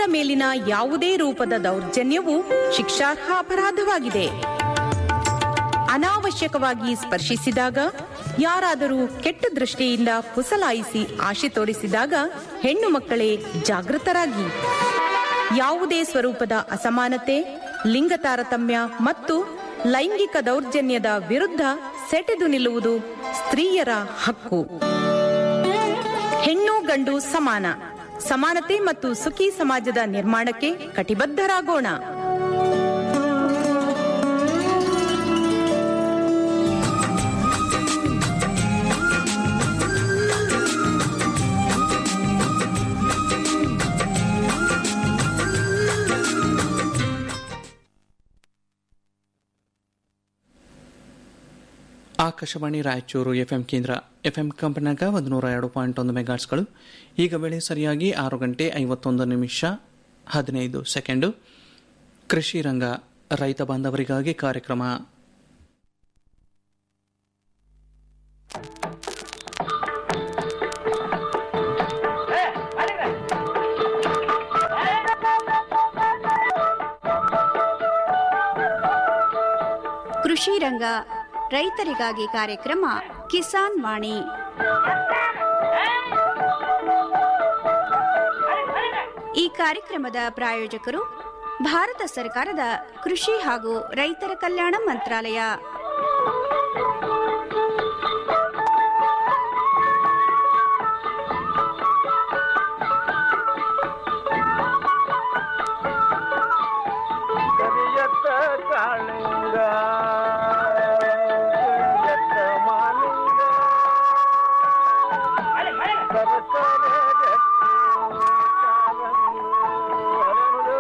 ಮೇಲಿನ ಯಾವುದೇ ರೂಪದ ದೌರ್ಜನ್ಯವು ಶಿಕ್ಷಾರ್ಹ ಅಪರಾಧವಾಗಿದೆ ಅನಾವಶ್ಯಕವಾಗಿ ಸ್ಪರ್ಶಿಸಿದಾಗ ಯಾರಾದರೂ ಕೆಟ್ಟ ದೃಷ್ಟಿಯಿಂದ ಪುಸಲಾಯಿಸಿ ಆಶೆ ತೋರಿಸಿದಾಗ ಹೆಣ್ಣು ಮಕ್ಕಳೇ ಜಾಗೃತರಾಗಿ ಯಾವುದೇ ಸ್ವರೂಪದ ಅಸಮಾನತೆ ಲಿಂಗ ತಾರತಮ್ಯ ಮತ್ತು ಲೈಂಗಿಕ ದೌರ್ಜನ್ಯದ ವಿರುದ್ಧ ಸೆಟೆದು ನಿಲ್ಲುವುದು ಸ್ತ್ರೀಯರ ಹಕ್ಕು ಹೆಣ್ಣು ಗಂಡು ಸಮಾನ ಸಮಾನತೆ ಮತ್ತು ಸುಖಿ ಸಮಾಜದ ನಿರ್ಮಾಣಕ್ಕೆ ಕಟಿಬದ್ಧರಾಗೋಣ ಆಕಾಶವಾಣಿ ರಾಯಚೂರು ಎಫ್ಎಂ ಕೇಂದ್ರ ಎಫ್ಎಂ ಕಂಪನ್ಯಾಗ ಒಂದು ನೂರ ಎರಡು ಪಾಯಿಂಟ್ ಒಂದು ಮೆಗಾಟ್ಸ್ಗಳು ಈಗ ವೇಳೆ ಸರಿಯಾಗಿ ಆರು ಗಂಟೆ ಐವತ್ತೊಂದು ನಿಮಿಷ ಹದಿನೈದು ಸೆಕೆಂಡು ಕೃಷಿ ರಂಗ ರೈತ ಬಾಂಧವರಿಗಾಗಿ ಕಾರ್ಯಕ್ರಮ ಕೃಷಿ ರಂಗ ರೈತರಿಗಾಗಿ ಕಾರ್ಯಕ್ರಮ ಕಿಸಾನ್ ವಾಣಿ ಈ ಕಾರ್ಯಕ್ರಮದ ಪ್ರಾಯೋಜಕರು ಭಾರತ ಸರ್ಕಾರದ ಕೃಷಿ ಹಾಗೂ ರೈತರ ಕಲ್ಯಾಣ ಮಂತ್ರಾಲಯ ಕರಿಯತ್ತ ಕಾಳಿಂಗ ಕರಿಯತ್ತ ಮಾಲಿಂಗ ಸರಸರ ಗಟ್ಟಿ ಕಾಲಂದು ಹರಡು.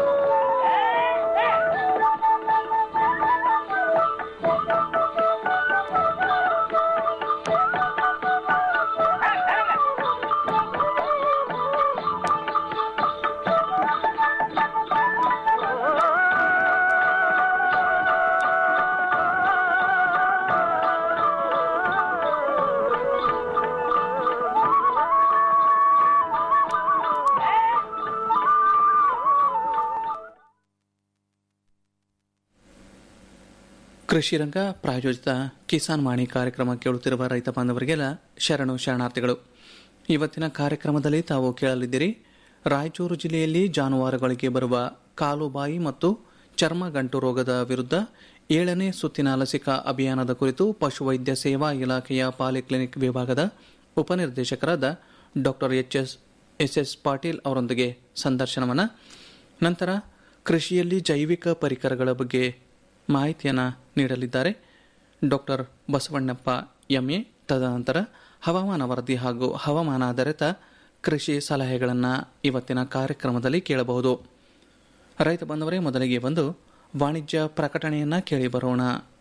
ಕೃಷಿ ರಂಗ ಪ್ರಾಯೋಜಿತ ಕಿಸಾನ್ ವಾಣಿ ಕಾರ್ಯಕ್ರಮ ಕೇಳುತ್ತಿರುವ ರೈತ ಬಾಂಧವರಿಗೆಲ್ಲ ಶರಣು ಶರಣಾರ್ಥಿಗಳು ಇವತ್ತಿನ ಕಾರ್ಯಕ್ರಮದಲ್ಲಿ ತಾವು ಕೇಳಲಿದ್ದೀರಿ ರಾಯಚೂರು ಜಿಲ್ಲೆಯಲ್ಲಿ ಜಾನುವಾರುಗಳಿಗೆ ಬರುವ ಕಾಲುಬಾಯಿ ಮತ್ತು ಚರ್ಮ ಗಂಟು ರೋಗದ ವಿರುದ್ಧ ಏಳನೇ ಸುತ್ತಿನ ಲಸಿಕಾ ಅಭಿಯಾನದ ಕುರಿತು ಪಶುವೈದ್ಯ ಸೇವಾ ಇಲಾಖೆಯ ಪಾಲಿಕ್ಲಿನಿಕ್ ವಿಭಾಗದ ಉಪನಿರ್ದೇಶಕರಾದ doctor H S S S Patil ಅವರೊಂದಿಗೆ ಸಂದರ್ಶನವನ್ನು ನಂತರ ಕೃಷಿಯಲ್ಲಿ ಜೈವಿಕ ಪರಿಕರಗಳ ಬಗ್ಗೆ ಮಾಹಿತಿಯನ್ನು ನೀಡಲಿದ್ದಾರೆ ಡಾಕ್ಟರ್ ಬಸವಣ್ಣಪ್ಪ ಎಂಎ ತದನಂತರ ಹವಾಮಾನ ವರದಿ ಹಾಗೂ ಹವಾಮಾನ ಆಧಾರಿತ ಕೃಷಿ ಸಲಹೆಗಳನ್ನು ಇವತ್ತಿನ ಕಾರ್ಯಕ್ರಮದಲ್ಲಿ ಕೇಳಬಹುದು ರೈತ ಬಂದವರೇ ಮೊದಲಿಗೆ ಬಂದು ವಾಣಿಜ್ಯ ಪ್ರಕಟಣೆಯನ್ನ ಕೇಳಿ ಬರೋಣ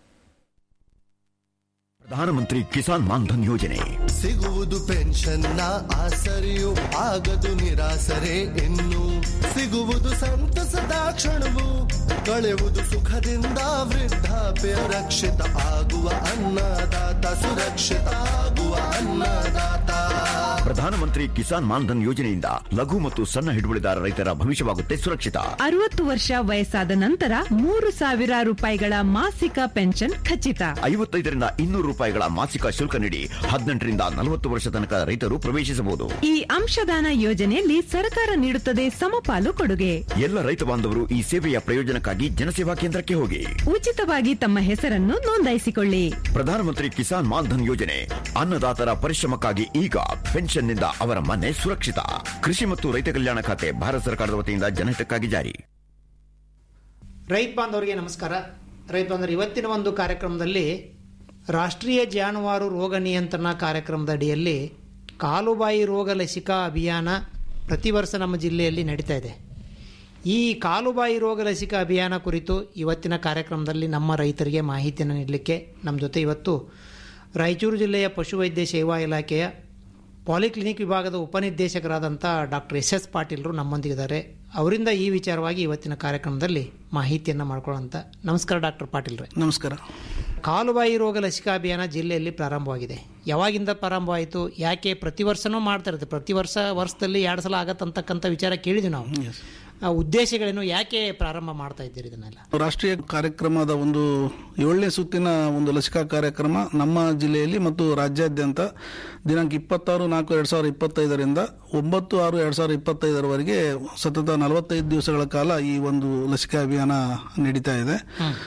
ಪ್ರಧಾನಮಂತ್ರಿ ಕಿಸಾನ್ ಮಾನ್ಧನ್ ಯೋಜನೆ ಸಿಗುವುದು ಪೆನ್ಷನ್ನ ಆಸರೆಯು ಆಗದು ನಿರಾಸರೆ ಇನ್ನು ಸಿಗುವುದು ಸಂತಸದ ಕ್ಷಣವು ಕಳೆಯುವುದು ಸುಖದಿಂದ ವೃದ್ಧಾಪ್ಯ ರಕ್ಷಿತ ಆಗುವ ಅನ್ನದಾತ ಸುರಕ್ಷಿತ ಆಗುವ ಅನ್ನದಾತ ಪ್ರಧಾನಮಂತ್ರಿ ಕಿಸಾನ್ ಮಾನ್ಧನ್ ಯೋಜನೆಯಿಂದ ಲಘು ಮತ್ತು ಸಣ್ಣ ಹಿಡುವಳಿದಾರ ರೈತರ ಭವಿಷ್ಯವಾಗುತ್ತೆ ಸುರಕ್ಷಿತ ಅರವತ್ತು ವರ್ಷ ವಯಸ್ಸಾದ ನಂತರ ಮೂರು ಸಾವಿರ ರೂಪಾಯಿಗಳ ಮಾಸಿಕ ಪೆನ್ಷನ್ ಖಚಿತ ಐವತ್ತೈದರಿಂದ ಇನ್ನೂರು ರೂಪಾಯಿಗಳ ಮಾಸಿಕ ಶುಲ್ಕ ನೀಡಿ ಹದಿನೆಂಟರಿಂದ ನಲವತ್ತು ವರ್ಷ ತನಕ ರೈತರು ಪ್ರವೇಶಿಸಬಹುದು ಈ ಅಂಶದಾನ ಯೋಜನೆಯಲ್ಲಿ ಸರ್ಕಾರ ನೀಡುತ್ತದೆ ಸಮಪಾಲು ಕೊಡುಗೆ ಎಲ್ಲ ರೈತ ಬಾಂಧವರು ಈ ಸೇವೆಯ ಪ್ರಯೋಜನಕ್ಕಾಗಿ ಜನಸೇವಾ ಕೇಂದ್ರಕ್ಕೆ ಹೋಗಿ ಉಚಿತವಾಗಿ ತಮ್ಮ ಹೆಸರನ್ನು ನೋಂದಾಯಿಸಿಕೊಳ್ಳಿ ಪ್ರಧಾನಮಂತ್ರಿ ಕಿಸಾನ್ ಮಾನ್ಧನ್ ಯೋಜನೆ ಅನ್ನದಾತರ ಪರಿಶ್ರಮಕ್ಕಾಗಿ ಈಗ ಪೆನ್ಷನ್ನಿಂದ ಅವರ ಮನೆ ಸುರಕ್ಷಿತ ಕೃಷಿ ಮತ್ತು ರೈತ ಕಲ್ಯಾಣ ಖಾತೆ ಭಾರತ ಸರ್ಕಾರದ ವತಿಯಿಂದ ಜನಹಿತಕ್ಕಾಗಿ ಜಾರಿ ರೈತ ಬಾಂಧವರಿಗೆ ನಮಸ್ಕಾರ ರೈತ ಬಾಂಧವರು ಇವತ್ತಿನ ಒಂದು ಕಾರ್ಯಕ್ರಮದಲ್ಲಿ ರಾಷ್ಟ್ರೀಯ ಜಾನುವಾರು ರೋಗ ನಿಯಂತ್ರಣ ಕಾರ್ಯಕ್ರಮದ ಅಡಿಯಲ್ಲಿ ಕಾಲುಬಾಯಿ ರೋಗ ಲಸಿಕಾ ಅಭಿಯಾನ ಪ್ರತಿ ವರ್ಷ ನಮ್ಮ ಜಿಲ್ಲೆಯಲ್ಲಿ ನಡೀತಾ ಇದೆ ಈ ಕಾಲುಬಾಯಿ ರೋಗ ಲಸಿಕಾ ಅಭಿಯಾನ ಕುರಿತು ಇವತ್ತಿನ ಕಾರ್ಯಕ್ರಮದಲ್ಲಿ ನಮ್ಮ ರೈತರಿಗೆ ಮಾಹಿತಿಯನ್ನು ನೀಡಲಿಕ್ಕೆ ನಮ್ಮ ಜೊತೆ ಇವತ್ತು ರಾಯಚೂರು ಜಿಲ್ಲೆಯ ಪಶುವೈದ್ಯ ಸೇವಾ ಇಲಾಖೆಯ ಪಾಲಿಕ್ಲಿನಿಕ್ ವಿಭಾಗದ ಉಪನಿರ್ದೇಶಕರಾದಂಥ ಡಾಕ್ಟರ್ ಎಸ್ ಎಸ್ ಪಾಟೀಲ್ರು ನಮ್ಮೊಂದಿಗಿದ್ದಾರೆ ಅವರಿಂದ ಈ ವಿಚಾರವಾಗಿ ಇವತ್ತಿನ ಕಾರ್ಯಕ್ರಮದಲ್ಲಿ ಮಾಹಿತಿಯನ್ನು ಮಾಡ್ಕೊಳ್ಳೋಂಥ ನಮಸ್ಕಾರ ಡಾಕ್ಟರ್ ಪಾಟೀಲ್ ರೇ ನಮಸ್ಕಾರ ಕಾಲುಬಾಯಿ ರೋಗ ಲಸಿಕಾ ಅಭಿಯಾನ ಜಿಲ್ಲೆಯಲ್ಲಿ ಪ್ರಾರಂಭವಾಗಿದೆ ಯಾವಾಗಿಂದ ಪ್ರಾರಂಭವಾಯಿತು ಯಾಕೆ ಪ್ರತಿ ವರ್ಷನೂ ಮಾಡ್ತಾ ಇರುತ್ತೆ ಪ್ರತಿ ವರ್ಷ ವರ್ಷದಲ್ಲಿ ಎರಡು ಸಲ ಆಗತ್ತಂತಕ್ಕಂಥ ವಿಚಾರ ಕೇಳಿದ್ವಿ ನಾವು ಆ ಉದ್ದೇಶಗಳೇನು ಯಾಕೆ ಪ್ರಾರಂಭ ಮಾಡ್ತಾ ಇದ್ದೀರಿ ಇದನ್ನೆಲ್ಲ ರಾಷ್ಟ್ರೀಯ ಕಾರ್ಯಕ್ರಮದ ಒಂದು ಏಳನೇ ಸುತ್ತಿನ ಒಂದು ಲಸಿಕಾ ಕಾರ್ಯಕ್ರಮ ನಮ್ಮ ಜಿಲ್ಲೆಯಲ್ಲಿ ಮತ್ತು ರಾಜ್ಯಾದ್ಯಂತ ದಿನಾಂಕ ಇಪ್ಪತ್ತಾರು ನಾಲ್ಕು ಎರಡು ಸಾವಿರದ ಇಪ್ಪತ್ತೈದರಿಂದ ಒಂಬತ್ತು ಆರು ಎರಡು ಸಾವಿರದ ಇಪ್ಪತ್ತೈದರವರೆಗೆ ಸತತ ನಲವತ್ತೈದು ದಿವಸಗಳ ಕಾಲ ಈ ಒಂದು ಲಸಿಕಾ ಅಭಿಯಾನ ನಡೀತಾ ಇದೆ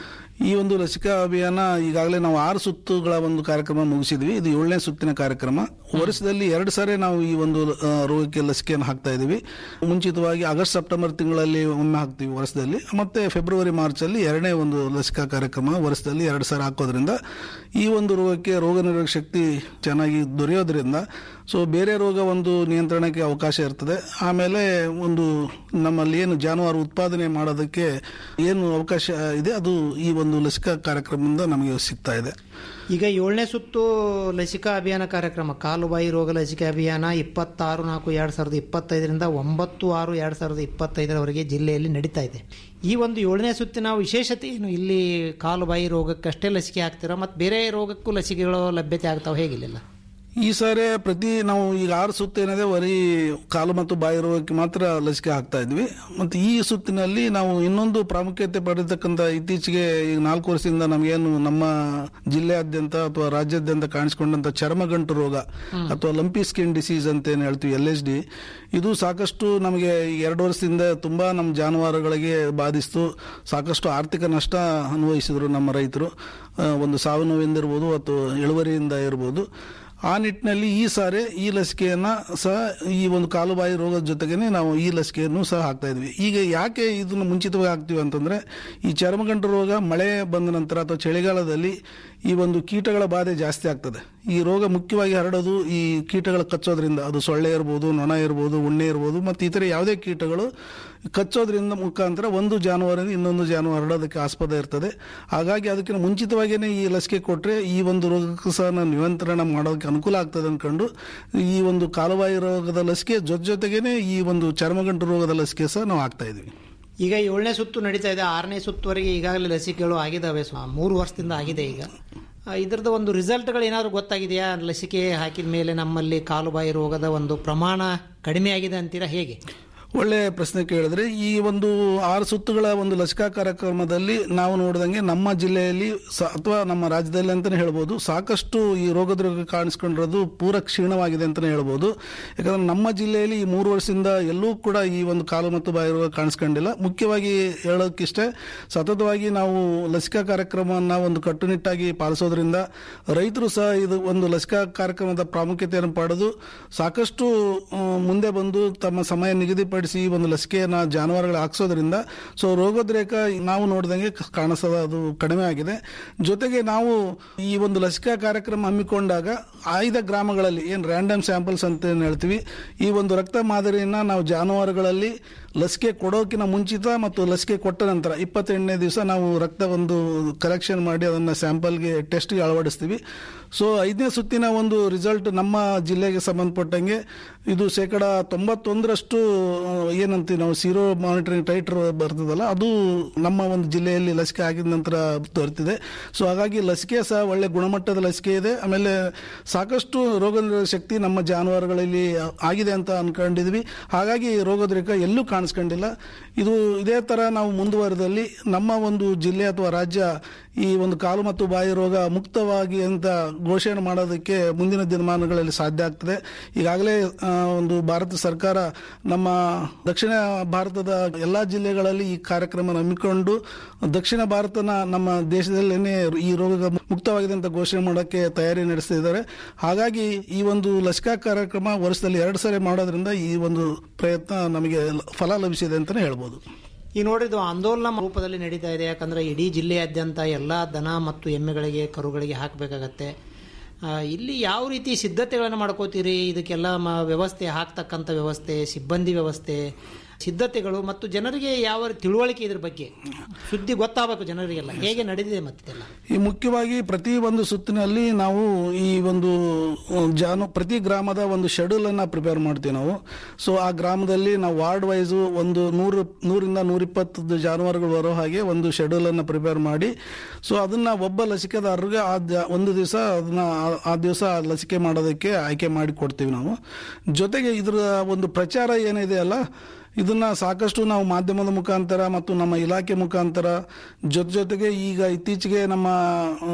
ಈ ಒಂದು ಲಸಿಕಾ ಅಭಿಯಾನ ಈಗಾಗಲೇ ನಾವು ಆರು ಸುತ್ತುಗಳ ಒಂದು ಕಾರ್ಯಕ್ರಮ ಮುಗಿಸಿದ್ವಿ ಇದು ಏಳನೇ ಸುತ್ತಿನ ಕಾರ್ಯಕ್ರಮ ವರ್ಷದಲ್ಲಿ ಎರಡು ಸಾರಿ ನಾವು ಈ ಒಂದು ಆ, ರೋಗಕ್ಕೆ ಲಸಿಕೆಯನ್ನು ಹಾಕ್ತಾ ಇದ್ದೀವಿ ಮುಂಚಿತವಾಗಿ ಆಗಸ್ಟ್ ಸೆಪ್ಟೆಂಬರ್ ತಿಂಗಳಲ್ಲಿ ಒಮ್ಮೆ ಹಾಕ್ತೀವಿ ವರ್ಷದಲ್ಲಿ ಮತ್ತೆ ಫೆಬ್ರವರಿ ಮಾರ್ಚ್ ಅಲ್ಲಿ ಎರಡನೇ ಒಂದು ಲಸಿಕಾ ಕಾರ್ಯಕ್ರಮ ವರ್ಷದಲ್ಲಿ ಎರಡು ಸಾರಿ ಹಾಕೋದ್ರಿಂದ ಈ ಒಂದು ರೋಗಕ್ಕೆ ರೋಗ ನಿರೋಧಕ ಶಕ್ತಿ ಚೆನ್ನಾಗಿ ದೊರೆಯೋದ್ರಿಂದ ಸೊ ಬೇರೆ ರೋಗ ಒಂದು ನಿಯಂತ್ರಣಕ್ಕೆ ಅವಕಾಶ ಇರ್ತದೆ ಆಮೇಲೆ ಒಂದು ನಮ್ಮಲ್ಲಿ ಏನು ಜಾನುವಾರು ಉತ್ಪಾದನೆ ಮಾಡೋದಕ್ಕೆ ಏನು ಅವಕಾಶ ಇದೆ ಅದು ಈ ಒಂದು ಲಸಿಕಾ ಕಾರ್ಯಕ್ರಮದಿಂದ ನಮಗೆ ಸಿಗ್ತಾ ಇದೆ ಈಗ ಏಳನೇ ಸುತ್ತು ಲಸಿಕಾ ಅಭಿಯಾನ ಕಾರ್ಯಕ್ರಮ ಕಾಲುಬಾಯಿ ರೋಗ ಲಸಿಕಾ ಅಭಿಯಾನ ಇಪ್ಪತ್ತಾರು ನಾಲ್ಕು ಎರಡು ಸಾವಿರದ ಇಪ್ಪತ್ತೈದರಿಂದ ಒಂಬತ್ತು ಆರು ಎರಡು ಸಾವಿರದ ಇಪ್ಪತ್ತೈದರವರೆಗೆ ಜಿಲ್ಲೆಯಲ್ಲಿ ನಡೀತಾ ಇದೆ ಈ ಒಂದು ಏಳನೇ ಸುತ್ತಿನ ವಿಶೇಷತೆ ಏನು ಇಲ್ಲಿ ಕಾಲುಬಾಯಿ ರೋಗಕ್ಕಷ್ಟೇ ಲಸಿಕೆ ಹಾಕ್ತೀರಾ ಮತ್ತು ಬೇರೆ ರೋಗಕ್ಕೂ ಲಸಿಕೆಗಳು ಲಭ್ಯತೆ ಆಗ್ತಾವೆ ಹೇಗಿಲ್ಲ ಈ ಸಾರಿ ಪ್ರತಿ ನಾವು ಈಗ ಆರು ಸುತ್ತು ಏನಿದೆ ಬರೀ ಕಾಲು ಮತ್ತು ಬಾಯಿ ರೋಗಕ್ಕೆ ಮಾತ್ರ ಲಸಿಕೆ ಹಾಕ್ತಾ ಇದ್ವಿ ಮತ್ತು ಈ ಸುತ್ತಿನಲ್ಲಿ ನಾವು ಇನ್ನೊಂದು ಪ್ರಾಮುಖ್ಯತೆ ಪಡೆದಕ್ಕಂಥ ಇತ್ತೀಚೆಗೆ ಈಗ ನಾಲ್ಕು ವರ್ಷದಿಂದ ನಮಗೇನು ನಮ್ಮ ಜಿಲ್ಲೆಯಾದ್ಯಂತ ಅಥವಾ ರಾಜ್ಯಾದ್ಯಂತ ಕಾಣಿಸಿಕೊಂಡಂತ ಚರ್ಮಗಂಟು ರೋಗ ಅಥವಾ ಲಂಪಿ ಸ್ಕಿನ್ ಡಿಸೀಸ್ ಅಂತ ಏನು ಹೇಳ್ತೀವಿ ಎಲ್ ಎಸ್ ಡಿ ಇದು ಸಾಕಷ್ಟು ನಮಗೆ ಈ ಎರಡು ವರ್ಷದಿಂದ ತುಂಬಾ ನಮ್ಮ ಜಾನುವಾರುಗಳಿಗೆ ಬಾಧಿಸ್ತು ಸಾಕಷ್ಟು ಆರ್ಥಿಕ ನಷ್ಟ ಅನುಭವಿಸಿದ್ರು ನಮ್ಮ ರೈತರು ಆ, ಒಂದು ಸಾವು ನೋವಿಂದ ಇರ್ಬೋದು ಅಥವಾ ಇಳುವರಿಯಿಂದ ಇರ್ಬೋದು ಆ ನಿಟ್ಟಿನಲ್ಲಿ ಈ ಸಾರಿ ಈ ಲಸಿಕೆಯನ್ನ ಸಹ ಈ ಒಂದು ಕಾಲುಬಾಯಿ ರೋಗದ ಜೊತೆಗೇನೆ ನಾವು ಈ ಲಸಿಕೆಯನ್ನು ಸಹ ಹಾಕ್ತಾ ಇದ್ವಿ ಈಗ ಯಾಕೆ ಇದನ್ನು ಮುಂಚಿತವಾಗಿ ಹಾಕ್ತೀವಿ ಅಂತಂದ್ರೆ ಈ ಚರ್ಮಗಂಟು ರೋಗ ಮಳೆ ಬಂದ ನಂತರ ಅಥವಾ ಚಳಿಗಾಲದಲ್ಲಿ ಈ ಒಂದು ಕೀಟಗಳ ಬಾಧೆ ಜಾಸ್ತಿ ಆಗ್ತದೆ ಈ ರೋಗ ಮುಖ್ಯವಾಗಿ ಹರಡೋದು ಈ ಕೀಟಗಳ ಕಚ್ಚೋದ್ರಿಂದ ಅದು ಸೊಳ್ಳೆ ಇರ್ಬೋದು ನೊಣ ಇರ್ಬೋದು ಉಣ್ಣೆ ಇರ್ಬೋದು ಮತ್ತು ಇತರೆ ಯಾವುದೇ ಕೀಟಗಳು ಕಚ್ಚೋದ್ರಿಂದ ಮುಖಾಂತರ ಒಂದು ಜಾನುವಾರಿಂದ ಇನ್ನೊಂದು ಜಾನುವಾರು ಹರಡೋದಕ್ಕೆ ಆಸ್ಪದ ಇರ್ತದೆ ಹಾಗಾಗಿ ಅದಕ್ಕಿಂತ ಮುಂಚಿತವಾಗಿಯೇ ಈ ಲಸಿಕೆ ಕೊಟ್ಟರೆ ಈ ಒಂದು ರೋಗಕ್ಕೂ ಸಹ ನಾವು ನಿಯಂತ್ರಣ ಮಾಡೋದಕ್ಕೆ ಅನುಕೂಲ ಆಗ್ತದೆ ಅಂದ್ಕೊಂಡು ಈ ಒಂದು ಕಾಲುಬಾಯಿ ರೋಗದ ಲಸಿಕೆ ಜೊತೆ ಜೊತೆಗೇನೆ ಈ ಒಂದು ಚರ್ಮಗಂಟು ರೋಗದ ಲಸಿಕೆ ಸಹ ನಾವು ಹಾಕ್ತಾ ಇದ್ವಿ ಈಗ ಏಳನೇ ಸುತ್ತು ನಡೀತಾ ಇದೆ ಆರನೇ ಸುತ್ತುವರೆಗೆ ಈಗಾಗಲೇ ಲಸಿಕೆಗಳು ಆಗಿದ್ದಾವೆ ಸ್ವ- ಮೂರು ವರ್ಷದಿಂದ ಆಗಿದೆ ಈಗ ಆ, ಇದ್ರದ್ದು ಒಂದು ರಿಸಲ್ಟ್ಗಳು ಏನಾದರೂ ಗೊತ್ತಾಗಿದೆಯಾ ಲಸಿಕೆ ಹಾಕಿದ ಮೇಲೆ ನಮ್ಮಲ್ಲಿ ಕಾಲುಬಾಯಿ ರೋಗದ ಒಂದು ಪ್ರಮಾಣ ಕಡಿಮೆ ಆಗಿದೆ ಅಂತೀರಾ ಹೇಗೆ ಒಳ್ಳೆ ಪ್ರಶ್ನೆ ಕೇಳಿದ್ರೆ ಈ ಒಂದು ಆರು ಸುತ್ತುಗಳ ಒಂದು ಲಸಿಕಾ ಕಾರ್ಯಕ್ರಮದಲ್ಲಿ ನಾವು ನೋಡಿದಂಗೆ ನಮ್ಮ ಜಿಲ್ಲೆಯಲ್ಲಿ ಸ- ಅಥವಾ ನಮ್ಮ ರಾಜ್ಯದಲ್ಲಿ ಅಂತಾನೆ ಹೇಳ್ಬೋದು ಸಾಕಷ್ಟು ಈ ರೋಗದ ರೋಗ ಕಾಣಿಸ್ಕೊಂಡಿರೋದು ಪೂರ ಕ್ಷೀಣವಾಗಿದೆ ಅಂತಾನೆ ಹೇಳ್ಬೋದು ಯಾಕಂದ್ರೆ ನಮ್ಮ ಜಿಲ್ಲೆಯಲ್ಲಿ ಈ ಮೂರು ವರ್ಷದಿಂದ ಎಲ್ಲೂ ಕೂಡ ಈ ಒಂದು ಕಾಲು ಮತ್ತು ಬಾಯಿ ರೋಗ ಕಾಣಿಸ್ಕೊಂಡಿಲ್ಲ ಮುಖ್ಯವಾಗಿ ಹೇಳೋಕ್ಕಿಷ್ಟೇ ಸತತವಾಗಿ ನಾವು ಲಸಿಕಾ ಕಾರ್ಯಕ್ರಮವನ್ನು ಒಂದು ಕಟ್ಟುನಿಟ್ಟಾಗಿ ಪಾಲಿಸೋದ್ರಿಂದ ರೈತರು ಸಹ ಇದು ಒಂದು ಲಸಿಕಾ ಕಾರ್ಯಕ್ರಮದ ಪ್ರಾಮುಖ್ಯತೆಯನ್ನು ಪಡೆದು ಸಾಕಷ್ಟು ಆ, ಮುಂದೆ ಬಂದು ತಮ್ಮ ಸಮಯ ನಿಗದಿಪಡಿಸಿ ಈ ಒಂದು ಲಸಿಕೆಯನ್ನು ಜಾನುವಾರುಗಳು ಹಾಕ್ಸೋದ್ರಿಂದ ಸೊ ರೋಗೋದ್ರೇಕ ನಾವು ನೋಡಿದಂಗೆ ಕಾಣಿಸೋದು ಅದು ಕಡಿಮೆ ಆಗಿದೆ ಜೊತೆಗೆ ನಾವು ಈ ಒಂದು ಲಸಿಕಾ ಕಾರ್ಯಕ್ರಮ ಹಮ್ಮಿಕೊಂಡಾಗ ಆಯ್ದ ಗ್ರಾಮಗಳಲ್ಲಿ ಏನು ರ್ಯಾಂಡಮ್ ಸ್ಯಾಂಪಲ್ಸ್ ಅಂತ ಏನ್ ಹೇಳ್ತೀವಿ ಈ ಒಂದು ರಕ್ತ ಮಾದರಿಯನ್ನು ನಾವು ಜಾನುವಾರುಗಳಲ್ಲಿ ಲಸಿಕೆ ಕೊಡೋಕಿನ ಮುಂಚಿತ ಮತ್ತು ಲಸಿಕೆ ಕೊಟ್ಟ ನಂತರ ಇಪ್ಪತ್ತೆಂಟನೇ ದಿವಸ ನಾವು ರಕ್ತ ಒಂದು ಕಲೆಕ್ಷನ್ ಮಾಡಿ ಅದನ್ನು ಸ್ಯಾಂಪಲ್ಗೆ ಟೆಸ್ಟ್ಗೆ ಅಳವಡಿಸ್ತೀವಿ ಸೊ ಐದನೇ ಸುತ್ತಿನ ಒಂದು ರಿಸಲ್ಟ್ ನಮ್ಮ ಜಿಲ್ಲೆಗೆ ಸಂಬಂಧಪಟ್ಟಂಗೆ ಇದು ಶೇಕಡ ತೊಂಬತ್ತೊಂದರಷ್ಟು ಆ, ಏನಂತೀವಿ ನಾವು ಸೀರೋ ಮಾನಿಟರಿಂಗ್ ಟೈಟ್ರ್ ಬರ್ತದಲ್ಲ ಅದು ನಮ್ಮ ಒಂದು ಜಿಲ್ಲೆಯಲ್ಲಿ ಲಸಿಕೆ ಆಗಿದ ನಂತರ ದೊರೆತಿದೆ ಸೊ ಹಾಗಾಗಿ ಲಸಿಕೆ ಸಹ ಒಳ್ಳೆ ಗುಣಮಟ್ಟದ ಲಸಿಕೆ ಇದೆ ಆಮೇಲೆ ಸಾಕಷ್ಟು ರೋಗ ನಿರೋಧಕ ಶಕ್ತಿ ನಮ್ಮ ಜಾನುವಾರುಗಳಲ್ಲಿ ಆಗಿದೆ ಅಂತ ಅನ್ಕೊಂಡಿದ್ವಿ ಹಾಗಾಗಿ ರೋಗದ್ರೇಕ ಎಲ್ಲೂ ಕಾಣಿಸ್ಕೊಂಡಿಲ್ಲ ಇದು ಇದೇ ತರ ನಾವು ಮುಂದುವರೆದಲ್ಲಿ ನಮ್ಮ ಒಂದು ಜಿಲ್ಲೆ ಅಥವಾ ರಾಜ್ಯ ಈ ಒಂದು ಕಾಲು ಮತ್ತು ಬಾಯಿ ರೋಗ ಮುಕ್ತವಾಗಿ ಅಂತ ಘೋಷಣೆ ಮಾಡೋದಕ್ಕೆ ಮುಂದಿನ ದಿನಮಾನಗಳಲ್ಲಿ ಸಾಧ್ಯ ಆಗ್ತದೆ ಈಗಾಗಲೇ ಆ, ಒಂದು ಭಾರತ ಸರ್ಕಾರ ನಮ್ಮ ದಕ್ಷಿಣ ಭಾರತದ ಎಲ್ಲಾ ಜಿಲ್ಲೆಗಳಲ್ಲಿ ಈ ಕಾರ್ಯಕ್ರಮ ಹಮ್ಮಿಕೊಂಡು ದಕ್ಷಿಣ ಭಾರತನ ನಮ್ಮ ದೇಶದಲ್ಲೇನೆ ಈ ರೋಗ ಮುಕ್ತವಾಗಿದೆ ಅಂತ ಘೋಷಣೆ ಮಾಡೋಕ್ಕೆ ತಯಾರಿ ನಡೆಸ್ತಿದ್ದಾರೆ ಹಾಗಾಗಿ ಈ ಒಂದು ಲಸಿಕಾ ಕಾರ್ಯಕ್ರಮ ವರ್ಷದಲ್ಲಿ ಎರಡು ಸಾರಿ ಮಾಡೋದ್ರಿಂದ ಈ ಒಂದು ಪ್ರಯತ್ನ ನಮಗೆ ಫಲ ಲಭಿಸಿದೆ ಅಂತಲೇ ಹೇಳ್ಬೋದು ಈ ನೋಡಿದ್ದು ಆಂದೋಲನ ರೂಪದಲ್ಲಿ ನಡೀತಾ ಇದೆ ಯಾಕಂದ್ರೆ ಇಡೀ ಜಿಲ್ಲೆಯಾದ್ಯಂತ ಎಲ್ಲ ದನ ಮತ್ತು ಎಮ್ಮೆಗಳಿಗೆ ಕರುಗಳಿಗೆ ಹಾಕಬೇಕಾಗತ್ತೆ ಇಲ್ಲಿ ಯಾವ ರೀತಿ ಸಿದ್ಧತೆಗಳನ್ನು ಮಾಡ್ಕೋತೀರಿ ಇದಕ್ಕೆಲ್ಲ ಮ ವ್ಯವಸ್ಥೆ ಹಾಕ್ತಕ್ಕಂಥ ವ್ಯವಸ್ಥೆ ಸಿಬ್ಬಂದಿ ವ್ಯವಸ್ಥೆ ಸಿದ್ಧತೆಗಳು ಮತ್ತು ಜನರಿಗೆ ಯಾವ ತಿಳುವಳಿಕೆ ಇದ್ರ ಬಗ್ಗೆ ಸುದ್ದಿ ಗೊತ್ತಾಗಬೇಕು ಜನರಿಗೆಲ್ಲ ಹೇಗೆ ನಡೆದಿದೆ ಮತ್ತಿದೆಲ್ಲ ಈ ಮುಖ್ಯವಾಗಿ ಪ್ರತಿ ಒಂದು ಸುತ್ತಿನಲ್ಲಿ ನಾವು ಈ ಒಂದು ಅಹ್, ಜಾನು ಪ್ರತಿ ಗ್ರಾಮದ ಒಂದು ಶೆಡ್ಯೂಲ್ ಅನ್ನ ಪ್ರಿಪೇರ್ ಮಾಡ್ತೀವಿ ನಾವು ಸೊ ಆ ಗ್ರಾಮದಲ್ಲಿ ನಾವು ವಾರ್ಡ್ ವೈಸ್ ಒಂದು ನೂರು ನೂರಿಂದ ನೂರಿಪ್ಪತ್ತು ಜಾನುವಾರುಗಳು ಬರೋ ಹಾಗೆ ಒಂದು ಶೆಡ್ಯೂಲ್ ಅನ್ನ ಪ್ರಿಪೇರ್ ಮಾಡಿ ಸೊ ಅದನ್ನ ಒಬ್ಬ ಲಸಿಕೆದಾರರಿಗೆ ಆ ದ- ಒಂದು ದಿವಸ ಅದನ್ನ ಆ- ಆ ದಿವಸ ಲಸಿಕೆ ಮಾಡೋದಕ್ಕೆ ಆಯ್ಕೆ ಮಾಡಿ ಕೊಡ್ತೀವಿ ನಾವು ಜೊತೆಗೆ ಇದರ ಒಂದು ಪ್ರಚಾರ ಏನಿದೆ ಅಲ್ಲ ಇದನ್ನ ಸಾಕಷ್ಟು ನಾವು ಮಾಧ್ಯಮದ ಮುಖಾಂತರ ಮತ್ತು ನಮ್ಮ ಇಲಾಖೆ ಮುಖಾಂತರ ಜೊತೆ ಜೊತೆಗೆ ಈಗ ಇತ್ತೀಚೆಗೆ ನಮ್ಮ ಆ,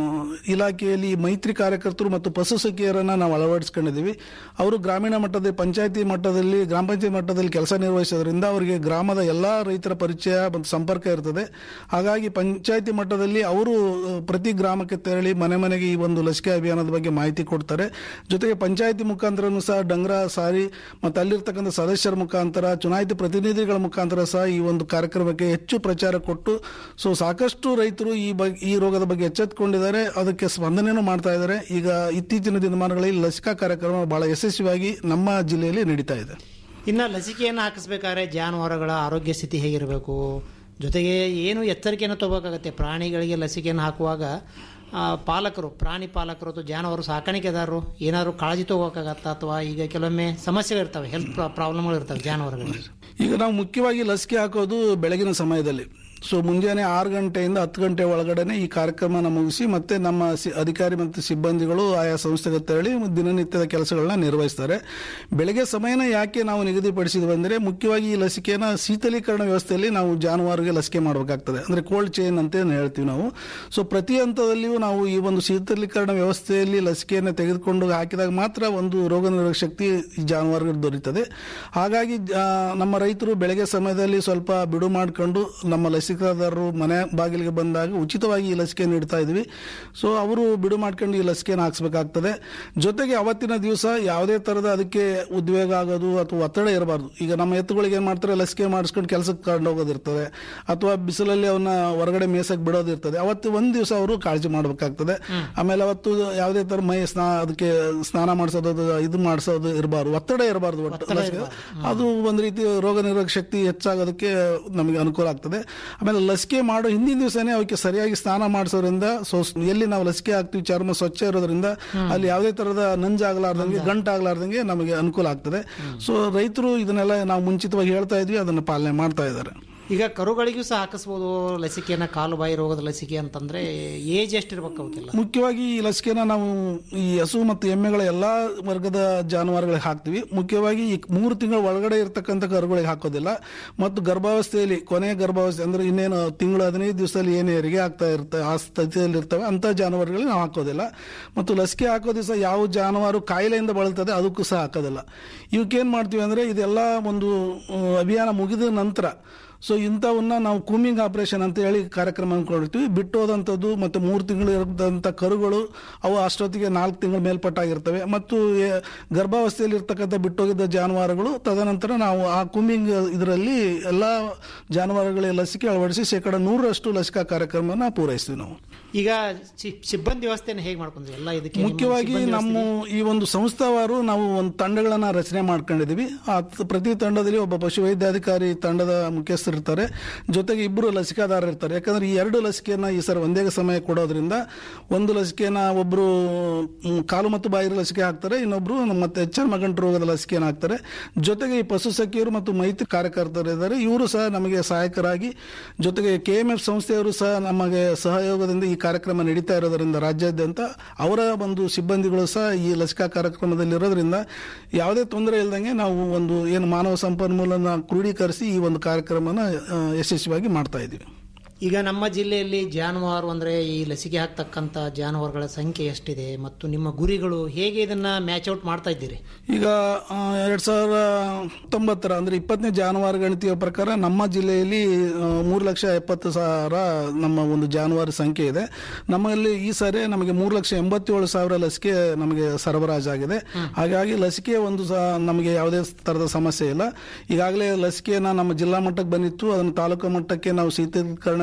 ಇಲಾಖೆಯಲ್ಲಿ ಮೈತ್ರಿ ಕಾರ್ಯಕರ್ತರು ಮತ್ತು ಪಶು ಸಖಿಯರನ್ನ ನಾವು ಅಳವಡಿಸ್ಕೊಂಡಿದ್ದೀವಿ ಅವರು ಗ್ರಾಮೀಣ ಮಟ್ಟದ ಪಂಚಾಯತಿ ಮಟ್ಟದಲ್ಲಿ ಗ್ರಾಮ ಪಂಚಾಯತ್ ಮಟ್ಟದಲ್ಲಿ ಕೆಲಸ ನಿರ್ವಹಿಸೋದ್ರಿಂದ ಅವರಿಗೆ ಗ್ರಾಮದ ಎಲ್ಲಾ ರೈತರ ಪರಿಚಯ ಮತ್ತು ಸಂಪರ್ಕ ಇರ್ತದೆ ಹಾಗಾಗಿ ಪಂಚಾಯತಿ ಮಟ್ಟದಲ್ಲಿ ಅವರು ಆ, ಪ್ರತಿ ಗ್ರಾಮಕ್ಕೆ ತೆರಳಿ ಮನೆ ಮನೆಗೆ ಈ ಒಂದು ಲಸಿಕೆ ಅಭಿಯಾನದ ಬಗ್ಗೆ ಮಾಹಿತಿ ಕೊಡ್ತಾರೆ ಜೊತೆಗೆ ಪಂಚಾಯತಿ ಮುಖಾಂತರನೂ ಸಹ ಡಂಗ್ರ ಸಾರಿ ಮತ್ತು ಅಲ್ಲಿರ್ತಕ್ಕಂಥ ಸದಸ್ಯರ ಮುಖಾಂತರ ಚುನಾಯಿತ ಪ್ರತಿನಿಧಿಗಳ ಮುಖಾಂತರ ಸಹ ಈ ಒಂದು ಕಾರ್ಯಕ್ರಮಕ್ಕೆ ಹೆಚ್ಚು ಪ್ರಚಾರ ಕೊಟ್ಟು ಸೊ ಸಾಕಷ್ಟು ರೈತರು ಈ ಬಗ್ಗೆ ಈ ರೋಗದ ಬಗ್ಗೆ ಎಚ್ಚೆತ್ತುಕೊಂಡಿದ್ದಾರೆ ಅದಕ್ಕೆ ಸ್ಪಂದನೆಯೂ ಮಾಡ್ತಾ ಇದ್ದಾರೆ ಈಗ ಇತ್ತೀಚಿನ ದಿನಮಾನಗಳಲ್ಲಿ ಲಸಿಕಾ ಕಾರ್ಯಕ್ರಮ ಬಹಳ ಯಶಸ್ವಿಯಾಗಿ ನಮ್ಮ ಜಿಲ್ಲೆಯಲ್ಲಿ ನಡೀತಾ ಇದೆ ಇನ್ನು ಲಸಿಕೆಯನ್ನು ಹಾಕಿಸ್ಬೇಕಾದ್ರೆ ಜಾನುವಾರುಗಳ ಆರೋಗ್ಯ ಸ್ಥಿತಿ ಹೇಗಿರಬೇಕು ಜೊತೆಗೆ ಏನು ಎಚ್ಚರಿಕೆಯನ್ನು ತಗೋಬೇಕಾಗತ್ತೆ ಪ್ರಾಣಿಗಳಿಗೆ ಲಸಿಕೆಯನ್ನು ಹಾಕುವಾಗ ಆ, ಪಾಲಕರು ಪ್ರಾಣಿ ಪಾಲಕರು ಅಥವಾ ಜಾನುವಾರು ಸಾಕಾಣಿಕೆದಾರರು ಏನಾದರೂ ಕಾಳಜಿ ತಗೋಬೇಕಾಗತ್ತಾ ಅಥವಾ ಈಗ ಕೆಲವೊಮ್ಮೆ ಸಮಸ್ಯೆಗಳಿರ್ತವೆ ಹೆಲ್ತ್ ಪ್ರಾಬ್ಲಮ್ಗಳು ಇರ್ತವೆ ಜಾನುವಾರುಗಳಿಗೆ ಈಗ ನಾವು ಮುಖ್ಯವಾಗಿ ಲಸಿಕೆ ಹಾಕೋದು ಬೆಳಗಿನ ಸಮಯದಲ್ಲಿ ಸೊ ಮುಂಜಾನೆ ಆರು ಗಂಟೆಯಿಂದ ಹತ್ತು ಗಂಟೆ ಒಳಗಡೆನೆ ಈ ಕಾರ್ಯಕ್ರಮನ ಮುಗಿಸಿ ಮತ್ತೆ ನಮ್ಮ ಸಿ- ಅಧಿಕಾರಿ ಮತ್ತು ಸಿಬ್ಬಂದಿಗಳು ಆಯಾ ಸಂಸ್ಥೆಗೆ ತೆರಳಿ ದಿನನಿತ್ಯದ ಕೆಲಸಗಳನ್ನ ನಿರ್ವಹಿಸ್ತಾರೆ ಬೆಳಗ್ಗೆ ಸಮಯನ ಯಾಕೆ ನಾವು ನಿಗದಿಪಡಿಸಿದ್ವಿ ಅಂದರೆ ಮುಖ್ಯವಾಗಿ ಈ ಲಸಿಕೆನ ಶೀತಲೀಕರಣ ವ್ಯವಸ್ಥೆಯಲ್ಲಿ ನಾವು ಜಾನುವಾರಿಗೆ ಲಸಿಕೆ ಮಾಡಬೇಕಾಗ್ತದೆ ಅಂದರೆ ಕೋಲ್ಡ್ ಚೈನ್ ಅಂತ ಏನ್ ಹೇಳ್ತೀವಿ ನಾವು ಸೊ ಪ್ರತಿ ಹಂತದಲ್ಲಿಯೂ ನಾವು ಈ ಒಂದು ಶೀತಲೀಕರಣ ವ್ಯವಸ್ಥೆಯಲ್ಲಿ ಲಸಿಕೆಯನ್ನು ತೆಗೆದುಕೊಂಡು ಹಾಕಿದಾಗ ಮಾತ್ರ ಒಂದು ರೋಗ ನಿರೋಧಕ ಶಕ್ತಿ ಈ ಜಾನುವಾರುಗಳಿಗೆ ದೊರೀತದೆ ಹಾಗಾಗಿ ಆ, ನಮ್ಮ ರೈತರು ಬೆಳಗ್ಗೆ ಸಮಯದಲ್ಲಿ ಸ್ವಲ್ಪ ಬಿಡು ಮಾಡಿಕೊಂಡು ನಮ್ಮ ಲಸಿಕಾದಾರರು ಮನೆ ಬಾಗಿಲಿಗೆ ಬಂದಾಗ ಉಚಿತವಾಗಿ ಈ ಲಸಿಕೆ ನೀಡ್ತಾ ಇದ್ವಿ ಸೊ ಅವರು ಬಿಡು ಮಾಡ್ಕೊಂಡು ಈ ಲಸಿಕೆಯನ್ನು ಹಾಕ್ಸ್ಬೇಕಾಗ್ತದೆ ಜೊತೆಗೆ ಅವತ್ತಿನ ದಿವಸ ಯಾವುದೇ ತರದ ಅದಕ್ಕೆ ಉದ್ವೇಗ ಆಗೋದು ಅಥವಾ ಒತ್ತಡ ಇರಬಾರ್ದು ಈಗ ನಮ್ಮ ಎತ್ತುಗಳಿಗೆ ಏನ್ ಮಾಡ್ತಾರೆ ಲಸಿಕೆ ಮಾಡಿಸ್ಕೊಂಡು ಕೆಲಸಕ್ಕೆ ಕರ್ಕೊಂಡು ಹೋಗೋದಿರ್ತದೆ ಅಥವಾ ಬಿಸಿಲಲ್ಲಿ ಅವನ್ನ ಹೊರಗಡೆ ಮೇಸಕ್ಕೆ ಬಿಡೋದಿರ್ತದೆ ಅವತ್ತು ಒಂದ್ ದಿವಸ ಅವರು ಕಾಳಜಿ ಮಾಡಬೇಕಾಗ್ತದೆ ಆಮೇಲೆ ಅವತ್ತು ಯಾವುದೇ ತರ ಮೈ ಸ್ನಾ ಅದಕ್ಕೆ ಸ್ನಾನ ಮಾಡಿಸೋದು ಅದು ಇದು ಮಾಡಿಸೋದು ಇರಬಾರ್ದು ಒತ್ತಡ ಇರಬಾರ್ದು ಒಟ್ಟು ಲಸಿಕೆ. ಅದು ಒಂದು ರೀತಿ ರೋಗ ನಿರೋಧಕ ಶಕ್ತಿ ಹೆಚ್ಚಾಗೋದಕ್ಕೆ ನಮಗೆ ಅನುಕೂಲ ಆಗ್ತದೆ ಆಮೇಲೆ ಲಸಿಕೆ ಮಾಡೋ ಹಿಂದಿನ ದಿವಸನೇ ಅವಕ್ಕೆ ಸರಿಯಾಗಿ ಸ್ನಾನ ಮಾಡಿಸೋದ್ರಿಂದ ಸೊ ಎಲ್ಲಿ ನಾವು ಲಸಿಕೆ ಹಾಕ್ತಿವಿ ಚರ್ಮ ಸ್ವಚ್ಛ ಇರೋದ್ರಿಂದ ಅಲ್ಲಿ ಯಾವುದೇ ತರದ ನಂಜಾಗಲಾರ್ದಂಗೆ ಗಂಟಾಗಲಾರ್ದಂಗೆ ನಮಗೆ ಅನುಕೂಲ ಆಗ್ತದೆ ಸೊ ರೈತರು ಇದನ್ನೆಲ್ಲ ನಾವು ಮುಂಚಿತವಾಗಿ ಹೇಳ್ತಾ ಇದ್ವಿ ಅದನ್ನ ಪಾಲನೆ ಮಾಡ್ತಾ ಇದ್ದಾರೆ ಈಗ ಕರುಗಳಿಗೂ ಸಹ ಹಾಕಿಸ್ಬೋದು ಲಸಿಕೆಯನ್ನು ಕಾಲು ಬಾಯಿ ರೋಗದ ಲಸಿಕೆ ಅಂತಂದ್ರೆ ಏಜ್ ಎಷ್ಟಿರ್ಬೇಕು ಅವಕ್ಕೆಲ್ಲ ಮುಖ್ಯವಾಗಿ ಈ ಲಸಿಕೆನ ನಾವು ಈ ಹಸು ಮತ್ತು ಎಮ್ಮೆಗಳ ಎಲ್ಲಾ ವರ್ಗದ ಜಾನುವಾರುಗಳಿಗೆ ಹಾಕ್ತಿವಿ ಮುಖ್ಯವಾಗಿ ಈ ಮೂರು ತಿಂಗಳ ಒಳಗಡೆ ಇರತಕ್ಕಂಥ ಕರುಗಳಿಗೆ ಹಾಕೋದಿಲ್ಲ ಮತ್ತು ಗರ್ಭಾವಸ್ಥೆಯಲ್ಲಿ ಕೊನೆಯ ಗರ್ಭಾವಸ್ಥೆ ಅಂದ್ರೆ ಇನ್ನೇನು ತಿಂಗಳು ಹದಿನೈದು ದಿವಸದಲ್ಲಿ ಏನು ಹೆರಿಗೆ ಆಗ್ತಾ ಇರ್ತವೆ ಆ ಸ್ಥಿತಿಯಲ್ಲಿ ಇರ್ತವೆ ಅಂತ ಜಾನುವಾರುಗಳಿಗೆ ನಾವು ಹಾಕೋದಿಲ್ಲ ಮತ್ತು ಲಸಿಕೆ ಹಾಕೋ ದಿವಸ ಯಾವ ಜಾನುವಾರು ಕಾಯಿಲೆಯಿಂದ ಬಳಲ್ತದೆ ಅದಕ್ಕೂ ಸಹ ಹಾಕೋದಿಲ್ಲ ಇವಕ್ಕೇನ್ ಮಾಡ್ತೀವಿ ಅಂದ್ರೆ ಇದೆಲ್ಲ ಒಂದು ಆ, ಅಭಿಯಾನ ಮುಗಿದ ನಂತರ ಸೊ ಇಂಥವನ್ನ ನಾವು ಕೂಮಿಂಗ್ ಆಪರೇಷನ್ ಅಂತ ಹೇಳಿ ಕಾರ್ಯಕ್ರಮ ಅನ್ಕೊಂಡಿರ್ತೀವಿ ಬಿಟ್ಟೋದಂಥದ್ದು ಮತ್ತು ಮೂರು ತಿಂಗಳು ಇರದಂಥ ಕರುಗಳು ಅವು ಅಷ್ಟೊತ್ತಿಗೆ ನಾಲ್ಕು ತಿಂಗಳ ಮೇಲ್ಪಟ್ಟಾಗಿರ್ತವೆ ಮತ್ತು ಎ- ಗರ್ಭಾವಸ್ಥೆಯಲ್ಲಿ ಇರ್ತಕ್ಕಂಥ ಬಿಟ್ಟೋಗಿದ್ದ ಜಾನುವಾರುಗಳು ತದನಂತರ ನಾವು ಆ ಕೂಮಿಂಗ್ ಇದರಲ್ಲಿ ಎಲ್ಲ ಜಾನುವಾರುಗಳಿಗೆ ಲಸಿಕೆ ಅಳವಡಿಸಿ ಶೇಕಡ ನೂರರಷ್ಟು ಲಸಿಕಾ ಕಾರ್ಯಕ್ರಮನ ಪೂರೈಸ್ತೀವಿ ನಾವು ಈಗ ಸಿ- ಸಿಬ್ಬಂದಿ ವ್ಯವಸ್ಥೆಯನ್ನು ಹೇಗೆ ಮಾಡ್ಕೊಂಡ್ರಿ ಎಲ್ಲ ಇದಕ್ಕೆ ನಿಮ್ಮ ಮುಖ್ಯವಾಗಿ ಸಿಬ್ಬಂದಿ ನಮ್ಮ ಈ ಒಂದು ಸಂಸ್ಥಾವಾರು ನಾವು ಒಂದು ತಂಡಗಳನ್ನ ರಚನೆ ಮಾಡ್ಕೊಂಡಿದೀವಿ ಆ ತ- ಪ್ರತಿ ತಂಡದಲ್ಲಿ ಒಬ್ಬ ಪಶುವೈದ್ಯಾಧಿಕಾರಿ ತಂಡದ ಮುಖ್ಯಸ್ಥರಿರ್ತಾರೆ ಜೊತೆಗೆ ಇಬ್ಬರು ಲಸಿಕಾದಾರರು ಇರ್ತಾರೆ ಯಾಕಂದ್ರೆ ಈ ಎರಡು ಲಸಿಕೆಯನ್ನ ಈ ಸರ್ ಒಂದೇ ಸಮಯ ಕೊಡೋದ್ರಿಂದ ಒಂದು ಲಸಿಕೆನ ಒಬ್ರು ಮ್, ಕಾಲು ಮತ್ತು ಬಾಯಿ ಲಸಿಕೆ ಹಾಕ್ತಾರೆ ಇನ್ನೊಬ್ರು ಮತ್ತೆ ಚರ್ಮಗಂಟು ರೋಗದ ಲಸಿಕೆಯನ್ನು ಹಾಕ್ತಾರೆ ಜೊತೆಗೆ ಈ ಪಶು ಸಖಿಯರು ಮತ್ತು ಮೈತ್ರಿ ಕಾರ್ಯಕರ್ತರು ಇದ್ದಾರೆ ಇವರು ಸಹ ನಮಗೆ ಸಹಾಯಕರಾಗಿ ಜೊತೆಗೆ ಕೆ ಎಂ ಎಫ್ ಸಂಸ್ಥೆಯವರು ಸಹ ನಮಗೆ ಸಹಯೋಗದಿಂದ ಈ ಕಾರ್ಯಕ್ರಮ ನಡೀತಾ ಇರೋದರಿಂದ ರಾಜ್ಯಾದ್ಯಂತ ಅವರ ಒಂದು ಸಿಬ್ಬಂದಿಗಳು ಸಹ ಈ ಲಸಿಕಾ ಕಾರ್ಯಕ್ರಮದಲ್ಲಿ ಇರೋದ್ರಿಂದ ಯಾವುದೇ ತೊಂದರೆ ಇಲ್ದಂಗೆ ನಾವು ಒಂದು ಏನು ಮಾನವ ಸಂಪನ್ಮೂಲನ ಕ್ರೋಢೀಕರಿಸಿ ಈ ಒಂದು ಕಾರ್ಯಕ್ರಮನ ಆ, ಯಶಸ್ವಿಯಾಗಿ ಮಾಡ್ತಾ ಇದ್ದೀವಿ ಈಗ ನಮ್ಮ ಜಿಲ್ಲೆಯಲ್ಲಿ ಜಾನುವಾರು ಅಂದ್ರೆ ಈ ಲಸಿಕೆ ಹಾಕ್ತಕ್ಕಂಥ ಜಾನುವಾರುಗಳ ಸಂಖ್ಯೆ ಎಷ್ಟಿದೆ ಮತ್ತು ನಿಮ್ಮ ಗುರಿಗಳು ಹೇಗೆ ಇದನ್ನ ಮ್ಯಾಚ್ ಔಟ್ ಮಾಡ್ತಾ ಇದ್ದೀರಿ ಈಗ ಆ, ಎರಡ್ ಸಾವಿರದ ಹತ್ತೊಂಬತ್ತರ ಅಂದ್ರೆ ಇಪ್ಪತ್ತನೇ ಜಾನುವಾರು ಗಣತಿಯ ಪ್ರಕಾರ ನಮ್ಮ ಜಿಲ್ಲೆಯಲ್ಲಿ ಆ, ಮೂರು ಲಕ್ಷ ಎಪ್ಪತ್ತು ಸಾವಿರ ನಮ್ಮ ಒಂದು ಜಾನುವಾರು ಸಂಖ್ಯೆ ಇದೆ ನಮ್ಮಲ್ಲಿ ಈ ಸಾರಿ ನಮಗೆ ಮೂರು ಲಕ್ಷ ಎಂಬತ್ತೇಳು ಸಾವಿರ ಲಸಿಕೆ ನಮಗೆ ಸರಬರಾಜಾಗಿದೆ ಹಾಗಾಗಿ ಲಸಿಕೆ ಒಂದು ಸಹ ನಮಗೆ ಯಾವುದೇ ತರದ ಸಮಸ್ಯೆ ಇಲ್ಲ ಈಗಾಗಲೇ ಲಸಿಕೆನ ನಮ್ಮ ಜಿಲ್ಲಾ ಮಟ್ಟಕ್ಕೆ ಬಂದಿತ್ತು ಅದನ್ನು ತಾಲೂಕು ಮಟ್ಟಕ್ಕೆ ನಾವು ಶೀತೀಕರಣ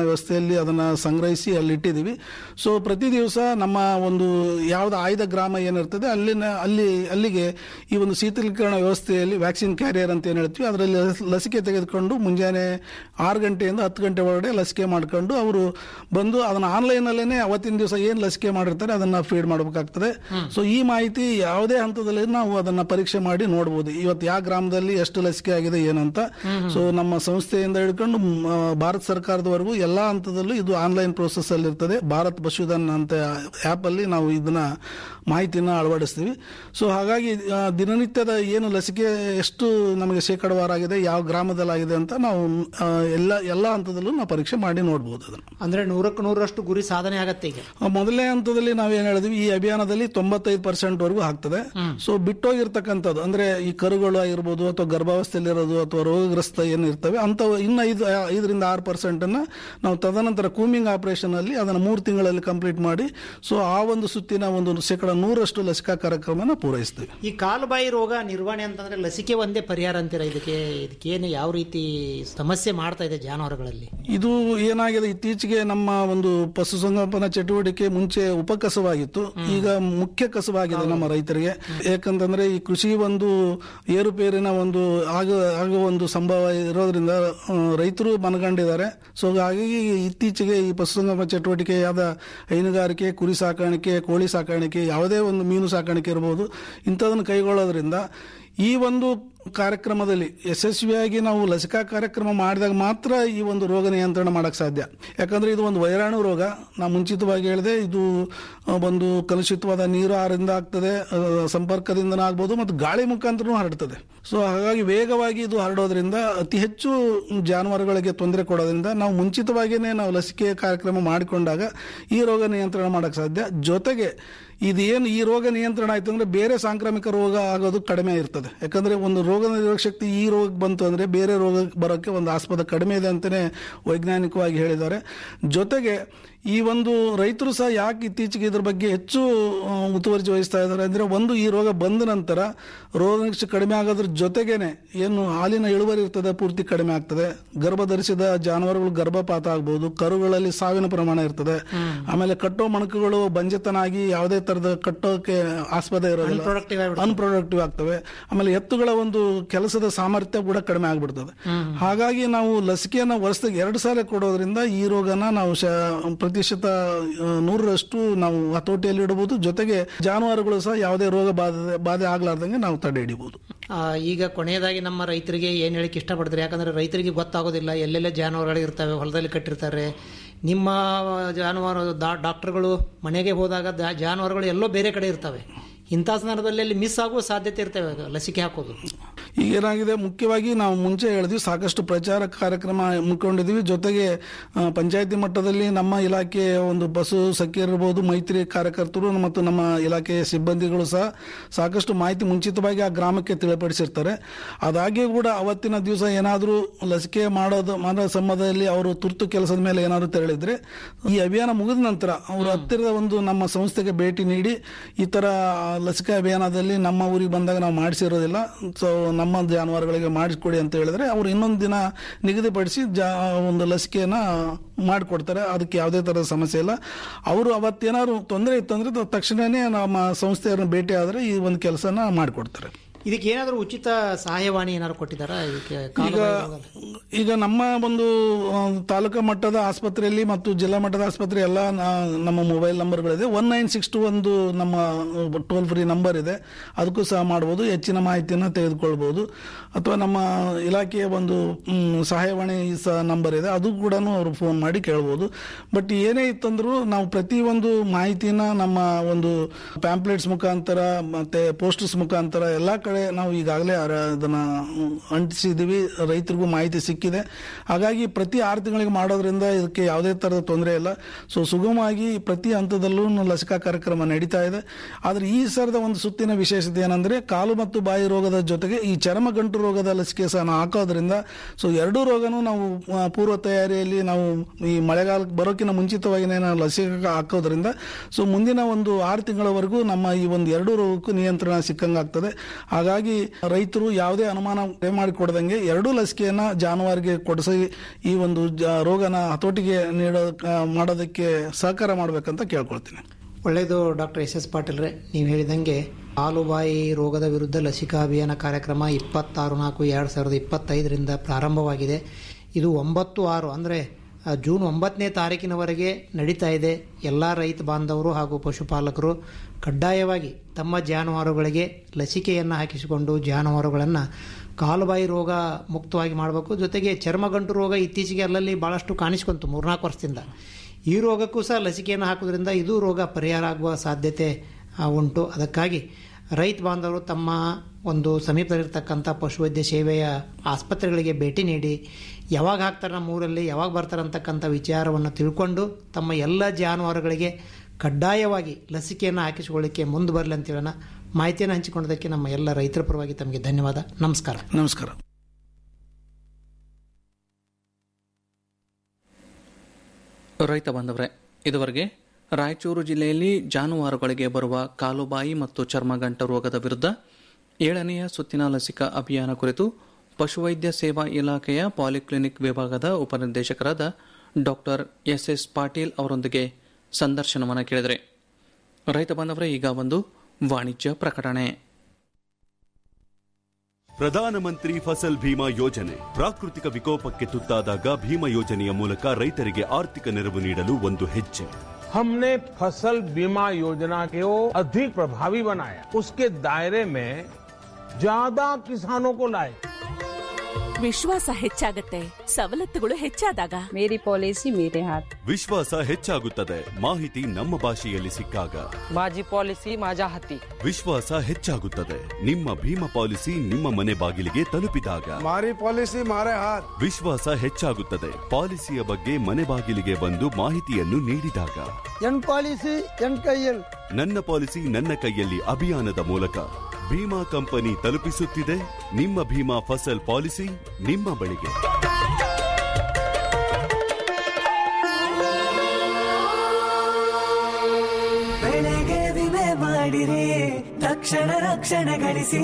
ವ್ಯವಸ್ಥೆಯಲ್ಲಿ ಅದನ್ನ ಸಂಗ್ರಹಿಸಿ ಅಲ್ಲಿ ಇಟ್ಟಿದ್ದೀವಿ ಸೊ ಪ್ರತಿ ದಿವಸ ನಮ್ಮ ಒಂದು ಯಾವ್ದು ಆಯ್ದ ಗ್ರಾಮ ಏನಿರ್ತದೆ ಅಲ್ಲಿನ ಅಲ್ಲಿ ಅಲ್ಲಿಗೆ ಈ ಒಂದು ಶೀತಲೀಕರಣ ವ್ಯವಸ್ಥೆಯಲ್ಲಿ ವ್ಯಾಕ್ಸಿನ್ ಕ್ಯಾರಿಯರ್ ಅಂತ ಏನು ಹೇಳ್ತೀವಿ ಅದರಲ್ಲಿ ಲಸಿಕೆ ತೆಗೆದುಕೊಂಡು ಮುಂಜಾನೆ ಆರು ಗಂಟೆಯಿಂದ ಹತ್ತು ಗಂಟೆ ಒಳಗಡೆ ಲಸಿಕೆ ಮಾಡ್ಕೊಂಡು ಅವರು ಬಂದು ಅದನ್ನ ಆನ್ಲೈನಲ್ಲೇ ಅವತ್ತಿನ ದಿವಸ ಏನು ಲಸಿಕೆ ಮಾಡಿರ್ತಾರೆ ಅದನ್ನ ಫೀಡ್ ಮಾಡಬೇಕಾಗ್ತದೆ ಸೊ ಈ ಮಾಹಿತಿ ಯಾವುದೇ ಹಂತದಲ್ಲಿ ನಾವು ಅದನ್ನ ಪರೀಕ್ಷೆ ಮಾಡಿ ನೋಡಬಹುದು ಇವತ್ತು ಯಾವ ಗ್ರಾಮದಲ್ಲಿ ಎಷ್ಟು ಲಸಿಕೆ ಆಗಿದೆ ಏನಂತ ಸೊ ನಮ್ಮ ಸಂಸ್ಥೆಯಿಂದ ಹಿಡ್ಕೊಂಡು ಮ್, ಆ, ಭಾರತ ಸರ್ಕಾರದವರೆಗೂ ಎಲ್ಲಾ ಹಂತದಲ್ಲೂ ಇದು ಆನ್ಲೈನ್ ಪ್ರೋಸೆಸ್ ಅಲ್ಲಿ ಇರ್ತದೆ ಭಾರತ್ ಪಶುಧನ್ ಅಂತ ಆ್ಯಪ್ ಅಲ್ಲಿ ನಾವು ಇದನ್ನ ಮಾಹಿತಿನ ಅಳವಡಿಸ್ತೀವಿ ಸೊ ಹಾಗಾಗಿ ಆ, ದಿನನಿತ್ಯದ ಏನು ಲಸಿಕೆ ಎಷ್ಟು ನಮಗೆ ಶೇಕಡವಾರಾಗಿದೆ ಯಾವ ಗ್ರಾಮದಲ್ಲಾಗಿದೆ ಅಂತ ನಾವು ಆ, ಎಲ್ಲ ಎಲ್ಲ ಹಂತದಲ್ಲೂ ನಾವು ಪರೀಕ್ಷೆ ಮಾಡಿ ನೋಡ್ಬೋದು ಅದನ್ನು ಅಂದ್ರೆ ನೂರಕ್ಕೆ ನೂರಷ್ಟು ಗುರಿ ಸಾಧನೆ ಆಗತ್ತೆ ಈಗ ಆ, ಮೊದಲನೇ ಹಂತದಲ್ಲಿ ನಾವೇನ್ ಹೇಳಿದ್ವಿ ಈ ಅಭಿಯಾನದಲ್ಲಿ ತೊಂಬತ್ತೈದು ಪರ್ಸೆಂಟ್ ವರೆಗೂ ಆಗ್ತದೆ ಸೊ ಬಿಟ್ಟೋಗಿರ್ತಕ್ಕಂಥದ್ದು ಅಂದ್ರೆ ಈ ಕರುಗಳು ಆಗಿರ್ಬೋದು ಅಥವಾ ಗರ್ಭಾವಸ್ಥೆಯಲ್ಲಿರೋದು ಅಥವಾ ರೋಗಗ್ರಸ್ತ ಏನು ಇರ್ತವೆ ಅಂತ ಇನ್ನು ಐದು ಐದರಿಂದ ಆರು ಪರ್ಸೆಂಟ್ ಅನ್ನ ನಾವು ತದನಂತರ ಕೂಮಿಂಗ್ ಆಪರೇಷನ್ ಅಲ್ಲಿ ಅದನ್ನ ಮೂರು ತಿಂಗಳಲ್ಲಿ ಕಂಪ್ಲೀಟ್ ಮಾಡಿ ಸೊ ಆ ಒಂದು ಸುತ್ತಿನ ಒಂದು ಶೇಕಡ ನೂರಷ್ಟು ಲಸಿಕಾ ಕಾರ್ಯಕ್ರಮನ ಪೂರೈಸ್ತೇವೆ ಈ ಕಾಲುಬಾಯಿ ರೋಗ ನಿರ್ವಹಣೆ ಅಂತಂದ್ರೆ ಲಸಿಕೆ ಒಂದೇ ಪರಿಹಾರ ಅಂತೀರ ಇದಕ್ಕೆ ಇದಕ್ಕೇನು ಯಾವ ರೀತಿ ಸಮಸ್ಯೆ ಮಾಡ್ತಾ ಇದೆ ಜಾನುವಾರುಗಳಲ್ಲಿ ಇದು ಏನಾಗಿದೆ ಇತ್ತೀಚೆಗೆ ನಮ್ಮ ಒಂದು ಪಶುಸಂಗೋಪನಾ ಚಟುವಟಿಕೆ ಮುಂಚೆ ಉಪಕಸವಾಗಿತ್ತು ಈಗ ಮುಖ್ಯ ಕಸವಾಗಿದೆ ನಮ್ಮ ರೈತರಿಗೆ ಯಾಕಂತಂದ್ರೆ ಈ ಕೃಷಿ ಒಂದು ಏರುಪೇರಿನ ಒಂದು ಆಗ ಆಗುವ ಒಂದು ಸಂಭವ ಇರೋದ್ರಿಂದ ಆ, ರೈತರು ಮನಗಂಡಿದ್ದಾರೆ ಸೊ ಹಾಗಾಗಿ ಇತ್ತೀಚೆಗೆ ಈ ಪಶುಸಂಗೋಪನಾ ಚಟುವಟಿಕೆಯಾದ ಹೈನುಗಾರಿಕೆ ಕುರಿ ಸಾಕಾಣಿಕೆ ಕೋಳಿ ಸಾಕಾಣಿಕೆ ಯಾವುದೇ ಒಂದು ಮೀನು ಸಾಕಾಣಿಕೆ ಇರಬಹುದು ಇಂಥದನ್ನು ಕೈಗೊಳ್ಳೋದ್ರಿಂದ ಈ ಒಂದು ಕಾರ್ಯಕ್ರಮದಲ್ಲಿ ಯಶಸ್ವಿಯಾಗಿ ನಾವು ಲಸಿಕಾ ಕಾರ್ಯಕ್ರಮ ಮಾಡಿದಾಗ ಮಾತ್ರ ಈ ಒಂದು ರೋಗ ನಿಯಂತ್ರಣ ಮಾಡಕ್ ಸಾಧ್ಯ ಯಾಕಂದ್ರೆ ಇದು ಒಂದು ವೈರಾಣು ರೋಗ ನಾ ಮುಂಚಿತವಾಗಿ ಹೇಳಿದೆ ಇದು ಆ, ಒಂದು ಕಲುಷಿತವಾದ ನೀರು ಆರಿಂದ ಆಗ್ತದೆ ಆ, ಸಂಪರ್ಕದಿಂದ ಆಗ್ಬೋದು ಮತ್ತು ಗಾಳಿ ಮುಖಾಂತರನೂ ಹರಡ್ತದೆ ಸೊ ಹಾಗಾಗಿ ವೇಗವಾಗಿ ಇದು ಹರಡೋದ್ರಿಂದ ಅತಿ ಹೆಚ್ಚು ಜಾನುವಾರುಗಳಿಗೆ ತೊಂದರೆ ಕೊಡೋದ್ರಿಂದ ನಾವು ಮುಂಚಿತವಾಗಿಯೇ ನಾವು ಲಸಿಕೆ ಕಾರ್ಯಕ್ರಮ ಮಾಡಿಕೊಂಡಾಗ ಈ ರೋಗ ನಿಯಂತ್ರಣ ಮಾಡಕ್ ಸಾಧ್ಯ ಜೊತೆಗೆ ಇದೇನು ಈ ರೋಗ ನಿಯಂತ್ರಣ ಆಯ್ತು ಅಂದ್ರೆ ಬೇರೆ ಸಾಂಕ್ರಾಮಿಕ ರೋಗ ಆಗೋದು ಕಡಿಮೆ ಇರ್ತದೆ ಯಾಕಂದ್ರೆ ಒಂದು ರೋಗ ನಿರೋಧಕ ಶಕ್ತಿ ಈ ರೋಗ ಬಂತು ಅಂದ್ರೆ ಬೇರೆ ರೋಗ ಬರೋಕ್ಕೆ ಒಂದು ಆಸ್ಪದ ಕಡಿಮೆ ಇದೆ ಅಂತಾನೆ ವೈಜ್ಞಾನಿಕವಾಗಿ ಹೇಳಿದ್ದಾರೆ ಜೊತೆಗೆ ಈ ಒಂದು ರೈತರು ಸಹ ಯಾಕೆ ಇತ್ತೀಚೆಗೆ ಇದ್ರ ಬಗ್ಗೆ ಹೆಚ್ಚು ಆ, ಮುತುವರ್ಜಿ ವಹಿಸ್ತಾ ಇದ್ದಾರೆ ಅಂದ್ರೆ ಒಂದು ಈ ರೋಗ ಬಂದ ನಂತರ ರೋಗ ನಿರೀಕ್ಷೆ ಕಡಿಮೆ ಆಗೋದ್ರ ಜೊತೆಗೇನೆ ಏನು ಹಾಲಿನ ಇಳುವರಿ ಇರ್ತದೆ ಪೂರ್ತಿ ಕಡಿಮೆ ಆಗ್ತದೆ ಗರ್ಭ ಧರಿಸಿದ ಜಾನುವಾರುಗಳು ಗರ್ಭಪಾತ ಆಗ್ಬೋದು ಕರುಗಳಲ್ಲಿ ಸಾವಿನ ಪ್ರಮಾಣ ಇರ್ತದೆ ಆಮೇಲೆ ಕಟ್ಟೋ ಮಣಕುಗಳು ಬಂಜೆತನಾಗಿ ಯಾವುದೇ ತರದ ಕಟ್ಟೋಕೆ ಆಸ್ಪದ ಇರೋದಿಲ್ಲ Unproductive ಆಗ್ಬಿಡ್ತವೆ. ಅನ್ಪ್ರೊಡಕ್ಟಿವ್ ಆಗ್ತವೆ ಆಮೇಲೆ ಎತ್ತುಗಳ ಒಂದು ಕೆಲಸದ ಸಾಮರ್ಥ್ಯ ಕೂಡ ಕಡಿಮೆ ಆಗ್ಬಿಡ್ತದೆ ಹಾಗಾಗಿ ನಾವು ಲಸಿಕೆಯನ್ನ ವರ್ಷದಾಗ ಎರಡು ಸಾಲ ಕೊಡೋದ್ರಿಂದ ಈ ರೋಗನ ನಾವು ಶ- ಪ್ರತಿಶತ ಆ, ನೂರರಷ್ಟು ನಾವು ಹತೋಟಿಯಲ್ಲಿ ಇಡಬಹುದು ಜೊತೆಗೆ ಜಾನುವಾರುಗಳು ಸಹ ಯಾವುದೇ ರೋಗ ಬಾಧೆ ಬಾಧೆ ಆಗ್ಲಾರ್ದಂಗೆ ನಾವು ತಡೆ ಹಿಡಿಬಹುದು ಆ, ಈಗ ಕೊನೆಯದಾಗಿ ನಮ್ಮ ರೈತರಿಗೆ ಏನು ಹೇಳಿಕ್ಕೆ ಇಷ್ಟಪಡ್ತಾರೆ ಯಾಕಂದ್ರೆ ರೈತರಿಗೆ ಗೊತ್ತಾಗೋದಿಲ್ಲ ಎಲ್ಲೆಲ್ಲ ಜಾನುವಾರುಗಳು ಇರ್ತವೆ ಹೊಲದಲ್ಲಿ ಕಟ್ಟಿರ್ತಾರೆ ನಿಮ್ಮ ಜಾನುವಾರು ದಾ- ಡಾಕ್ಟರ್ಗಳು ಮನೆಗೆ ಹೋದಾಗ ದಾ- ಜಾನುವಾರುಗಳು ಎಲ್ಲೋ ಬೇರೆ ಕಡೆ ಇರ್ತವೆ ಇಂಥ ಸಂದರ್ಭದಲ್ಲಿ ಅಲ್ಲಿ ಮಿಸ್ ಆಗುವ ಸಾಧ್ಯತೆ ಇರ್ತವೆ ಲಸಿಕೆ ಹಾಕೋದು ಈಗ ಏನಾಗಿದೆ ಮುಖ್ಯವಾಗಿ ನಾವು ಮುಂಚೆ ಹೇಳಿದ್ವಿ ಸಾಕಷ್ಟು ಪ್ರಚಾರ ಕಾರ್ಯಕ್ರಮ ಮುನ್ಕೊಂಡಿದ್ವಿ ಜೊತೆಗೆ ಆ, ಪಂಚಾಯತಿ ಮಟ್ಟದಲ್ಲಿ ನಮ್ಮ ಇಲಾಖೆಯ ಒಂದು ಬಸು ಸಖಿಯರು ಇರ್ಬೋದು ಮೈತ್ರಿ ಕಾರ್ಯಕರ್ತರು ಮತ್ತು ನಮ್ಮ ಇಲಾಖೆಯ ಸಿಬ್ಬಂದಿಗಳು ಸಹ ಸಾಕಷ್ಟು ಮಾಹಿತಿ ಮುಂಚಿತವಾಗಿ ಆ ಗ್ರಾಮಕ್ಕೆ ತಿಳಿಪಡಿಸಿರ್ತಾರೆ ಅದಾಗಿಯೂ ಕೂಡ ಅವತ್ತಿನ ದಿವಸ ಏನಾದರೂ ಲಸಿಕೆ ಮಾಡೋದು ಮಾಡೋ ಸಂಬಂಧದಲ್ಲಿ ಅವರು ತುರ್ತು ಕೆಲಸದ ಮೇಲೆ ಏನಾದರೂ ತೆರಳಿದ್ರೆ ಈ ಅಭಿಯಾನ ಮುಗಿದ ನಂತರ ಅವರು ಹತ್ತಿರದ ಒಂದು ನಮ್ಮ ಸಂಸ್ಥೆಗೆ ಭೇಟಿ ನೀಡಿ ಈ ತರ ಲಸಿಕಾ ಅಭಿಯಾನದಲ್ಲಿ ನಮ್ಮ ಊರಿಗೆ ಬಂದಾಗ ನಾವು ಮಾಡಿಸಿರೋದಿಲ್ಲ ಸೊ ನಮ್ಮ ಜಾನುವಾರುಗಳಿಗೆ ಮಾಡಿಸ್ಕೊಡಿ ಅಂತ ಹೇಳಿದ್ರೆ ಅವರು ಇನ್ನೊಂದು ದಿನ ನಿಗದಿಪಡಿಸಿ ಜಾ ಒಂದು ಲಸಿಕೆಯನ್ನ ಮಾಡಿಕೊಡ್ತಾರೆ ಅದಕ್ಕೆ ಯಾವುದೇ ಥರದ ಸಮಸ್ಯೆ ಇಲ್ಲ ಅವರು ಅವತ್ತೇನಾದ್ರು ತೊಂದರೆ ಇತ್ತು ಅಂದ್ರೆ ತಕ್ಷಣನೇ ನಮ್ಮ ಸಂಸ್ಥೆಯವ್ರನ್ನ ಭೇಟಿ ಆದರೆ ಈ ಒಂದು ಕೆಲಸನ ಮಾಡಿಕೊಡ್ತಾರೆ ಇದಕ್ಕೆ ಏನಾದರೂ ಉಚಿತ ಸಹಾಯವಾಣಿ ಏನಾದ್ರು ಕೊಟ್ಟಿದ್ದಾರಾ ಇದಕ್ಕೆ ಈಗ ಕಾಲುಬಾಯಿ ರೋಗ? ಈಗ ನಮ್ಮ ಒಂದು ಆ, ತಾಲೂಕಾ ಮಟ್ಟದ ಆಸ್ಪತ್ರೆಯಲ್ಲಿ ಮತ್ತು ಜಿಲ್ಲಾ ಮಟ್ಟದ ಆಸ್ಪತ್ರೆ ಎಲ್ಲ ನಾ- ನಮ್ಮ ಮೊಬೈಲ್ ನಂಬರ್ಗಳಿದೆ ಒನ್ ನೈನ್ ಸಿಕ್ಸ್ ಟು ಒಂದು ನಮ್ಮ ಟೋಲ್ ಫ್ರೀ ನಂಬರ್ ಇದೆ ಅದಕ್ಕೂ ಸಹ ಮಾಡ್ಬೋದು ಹೆಚ್ಚಿನ ಮಾಹಿತಿಯನ್ನು ತೆಗೆದುಕೊಳ್ಬೋದು ಅಥವಾ ನಮ್ಮ ಇಲಾಖೆಯ ಒಂದು ಮ್, ಸಹಾಯವಾಣಿ ಸಹ ನಂಬರ್ ಇದೆ ಅದು ಕೂಡ ಅವರು ಫೋನ್ ಮಾಡಿ ಕೇಳ್ಬೋದು ಬಟ್ ಏನೇ ಇತ್ತಂದ್ರೂ ನಾವು ಪ್ರತಿಯೊಂದು ಮಾಹಿತಿನ ನಮ್ಮ ಒಂದು ಪ್ಯಾಂಪ್ಲೆಟ್ಸ್ ಮುಖಾಂತರ ಮತ್ತೆ ಪೋಸ್ಟರ್ಸ್ ಮುಖಾಂತರ ಎಲ್ಲ ಕಡೆ ನಾವು ಈಗಾಗಲೇ ಅರ- ಅದನ್ನ ಅಂಟಿಸಿದ್ದೀವಿ ರೈತರಿಗೂ ಮಾಹಿತಿ ಸಿಕ್ಕಿದೆ ಹಾಗಾಗಿ ಪ್ರತಿ ಆರು ತಿಂಗಳಿಗೆ ಮಾಡೋದ್ರಿಂದ ಇದಕ್ಕೆ ಯಾವುದೇ ಥರದ ತೊಂದರೆ ಇಲ್ಲ ಸೊ ಸುಗಮವಾಗಿ ಪ್ರತಿ ಹಂತದಲ್ಲೂ ಲಸಿಕಾ ಕಾರ್ಯಕ್ರಮ ನಡೀತಾ ಇದೆ ಆದರೆ ಈ ಸರದ ಒಂದು ಸುತ್ತಿನ ವಿಶೇಷತೆ ಏನಂದ್ರೆ ಕಾಲು ಮತ್ತು ಬಾಯಿ ರೋಗದ ಜೊತೆಗೆ ಈ ಚರ್ಮ ಗಂಟು ರೋಗದ ಲಸಿಕೆ ಸಹ ನಾವು ಹಾಕೋದ್ರಿಂದ ಸೊ ಎರಡೂ ರೋಗನೂ ನಾವು ಆ, ಪೂರ್ವ ತಯಾರಿಯಲ್ಲಿ ನಾವು ಈ ಮಳೆಗಾಲಕ್ಕೆ ಬರೋಕ್ಕಿಂತ ಮುಂಚಿತವಾಗಿನೇ ನಾವು ಲಸಿಕೆ ಹಾಕೋದ್ರಿಂದ ಸೊ ಮುಂದಿನ ಒಂದು ಆರು ತಿಂಗಳವರೆಗೂ ನಮ್ಮ ಈ ಒಂದು ಎರಡು ರೋಗಕ್ಕೂ ನಿಯಂತ್ರಣ ಸಿಕ್ಕಂಗಾಗ್ತದೆ ಹಾಗಾಗಿ ಹಾಗಾಗಿ ರೈತರು ಯಾವುದೇ ಅನುಮಾನ ಮಾಡಿಕೊಡ್ದಂಗೆ ಎರಡೂ ಲಸಿಕೆಯನ್ನ ಜಾನುವಾರಿಗೆ ಕೊಡಿಸಿ ಈ ಒಂದು ಜ- ರೋಗನ ಹತೋಟಿಗೆ ನೀಡೋ ಮಾಡೋದಕ್ಕೆ ಸಹಕಾರ ಮಾಡ್ಬೇಕಂತ ಕೇಳ್ಕೊಳ್ತೀನಿ ಒಳ್ಳೆಯದು ಡಾಕ್ಟರ್ ಎಸ್ ಎಸ್ ಪಾಟೀಲ್ರೆ ನೀವು ಹೇಳಿದಂಗೆ ಹಾಲುಬಾಯಿ ರೋಗದ ವಿರುದ್ಧ ಲಸಿಕಾ ಅಭಿಯಾನ ಕಾರ್ಯಕ್ರಮ ಇಪ್ಪತ್ತಾರು ನಾಲ್ಕು ಎರಡು ಸಾವಿರದ ಇಪ್ಪತ್ತೈದರಿಂದ ಪ್ರಾರಂಭವಾಗಿದೆ ಇದು ಒಂಬತ್ತು ಆರು ಅಂದರೆ ಆ, ಜೂನ್ ಒಂಬತ್ತನೇ ತಾರೀಕಿನವರೆಗೆ ನಡೀತಾ ಇದೆ ಎಲ್ಲ ರೈತ ಬಾಂಧವರು ಹಾಗೂ ಪಶುಪಾಲಕರು ಕಡ್ಡಾಯವಾಗಿ ತಮ್ಮ ಜಾನುವಾರುಗಳಿಗೆ ಲಸಿಕೆಯನ್ನು ಹಾಕಿಸಿಕೊಂಡು ಜಾನುವಾರುಗಳನ್ನು ಕಾಲುಬಾಯಿ ರೋಗ ಮುಕ್ತವಾಗಿ ಮಾಡಬೇಕು ಜೊತೆಗೆ ಚರ್ಮಗಂಟು ರೋಗ ಇತ್ತೀಚೆಗೆ ಅಲ್ಲಲ್ಲಿ ಭಾಳಷ್ಟು ಕಾಣಿಸ್ಕೊಂತು ಮೂರ್ನಾಲ್ಕು ವರ್ಷದಿಂದ ಈ ರೋಗಕ್ಕೂ ಸಹ ಲಸಿಕೆಯನ್ನು ಹಾಕೋದ್ರಿಂದ ಇದು ರೋಗ ಪರಿಹಾರ ಆಗುವ ಸಾಧ್ಯತೆ ಆ, ಉಂಟು ಅದಕ್ಕಾಗಿ ರೈತ ಬಾಂಧವರು ತಮ್ಮ ಒಂದು ಸಮೀಪದಲ್ಲಿರ್ತಕ್ಕಂಥ ಪಶುವೈದ್ಯ ಸೇವೆಯ ಆಸ್ಪತ್ರೆಗಳಿಗೆ ಭೇಟಿ ನೀಡಿ ಯಾವಾಗ ಹಾಕ್ತಾರೆ ನಮ್ಮ ಊರಲ್ಲಿ ಯಾವಾಗ ಬರ್ತಾರೆ ಅಂತಕ್ಕಂಥ ವಿಚಾರವನ್ನು ತಿಳ್ಕೊಂಡು ತಮ್ಮ ಎಲ್ಲ ಜಾನುವಾರುಗಳಿಗೆ ಕಡ್ಡಾಯವಾಗಿ ಲಸಿಕೆಯನ್ನು ಹಾಕಿಸಿಕೊಳ್ಳಿಕ್ಕೆ ಮುಂದೆ ಬರಲಿ ಅಂತ ಹೇಳೋಣ ಮಾಹಿತಿಯನ್ನು ಹಂಚಿಕೊಂಡದಕ್ಕೆ ನಮ್ಮ ಎಲ್ಲ ರೈತರ ಪರವಾಗಿ ತಮಗೆ ಧನ್ಯವಾದ ನಮಸ್ಕಾರ ನಮಸ್ಕಾರ ರೈತ ಬಾಂಧವರೇ ಇದುವರೆಗೆ ರಾಯಚೂರು ಜಿಲ್ಲೆಯಲ್ಲಿ ಜಾನುವಾರುಗಳಿಗೆ ಬರುವ ಕಾಲುಬಾಯಿ ಮತ್ತು ಚರ್ಮಗಂಟ ರೋಗದ ವಿರುದ್ಧ ಏಳನೆಯ ಸುತ್ತಿನ ಲಸಿಕಾ ಅಭಿಯಾನ ಕುರಿತು ಪಶುವೈದ್ಯ ಸೇವಾ ಇಲಾಖೆಯ ಪಾಲಿಕ್ಲಿನಿಕ್ ವಿಭಾಗದ ಉಪನಿರ್ದೇಶಕರಾದ ಡಾಕ್ಟರ್ ಎಸ್ ಎಸ್ ಪಾಟೀಲ್ ಅವರೊಂದಿಗೆ ಸಂದರ್ಶನವನ್ನು ಕೇಳಿದರೆ ರೈತ ಬಾಂಧವರೇ ಈಗ ಒಂದು ವಾಣಿಜ್ಯ ಪ್ರಕಟಣೆ ಪ್ರಧಾನಮಂತ್ರಿ ಫಸಲ್ ಭೀಮಾ ಯೋಜನೆ ಪ್ರಾಕೃತಿಕ ವಿಕೋಪಕ್ಕೆ ತುತ್ತಾದಾಗ ಭೀಮಾ ಯೋಜನೆಯ ಮೂಲಕ ರೈತರಿಗೆ ಆರ್ಥಿಕ ನೆರವು ನೀಡಲು ಒಂದು ಹೆಜ್ಜೆ हमने फसल बीमा योजना को अधिक प्रभावी बनाया उसके दायरे में ज्यादा किसानों को लाए ವಿಶ್ವಾಸ ಹೆಚ್ಚಾಗತ್ತೆ ಸವಲತ್ತುಗಳು ಹೆಚ್ಚಾದಾಗ ಮೇರಿ ಪಾಲಿಸಿ ಮೇರೆ ಹಾತ್ ವಿಶ್ವಾಸ ಹೆಚ್ಚಾಗುತ್ತದೆ ಮಾಹಿತಿ ನಮ್ಮ ಭಾಷೆಯಲ್ಲಿ ಸಿಕ್ಕಾಗ माझी पॉलिसी माझ्या हाती ವಿಶ್ವಾಸ ಹೆಚ್ಚಾಗುತ್ತದೆ ನಿಮ್ಮ ಭೀಮಾ ಪಾಲಿಸಿ ನಿಮ್ಮ ಮನೆ ಬಾಗಿಲಿಗೆ ತಲುಪಿದಾಗ મારી પોલિસી મારે હાથ ವಿಶ್ವಾಸ ಹೆಚ್ಚಾಗುತ್ತದೆ ಪಾಲಿಸಿಯ ಬಗ್ಗೆ ಮನೆ ಬಾಗಿಲಿಗೆ ಬಂದು ಮಾಹಿತಿಯನ್ನು ನೀಡಿದಾಗ ಎನ್ ಪಾಲಿಸಿ ಎನ್ ಕೈಯಲ್ ನನ್ನ ಪಾಲಿಸಿ ನನ್ನ ಕೈಯಲ್ಲಿ ಅಭಿಯಾನದ ಮೂಲಕ ಭೀಮಾ ಕಂಪನಿ ತಲುಪಿಸುತ್ತಿದೆ ನಿಮ್ಮ ಭೀಮಾ ಫಸಲ್ ಪಾಲಿಸಿ ನಿಮ್ಮ ಬಳಿಗೆ ಬೆಳೆಗೆ ವಿಮೆ ಮಾಡಿರಿ ತಕ್ಷಣ ರಕ್ಷಣೆ ಗಳಿಸಿ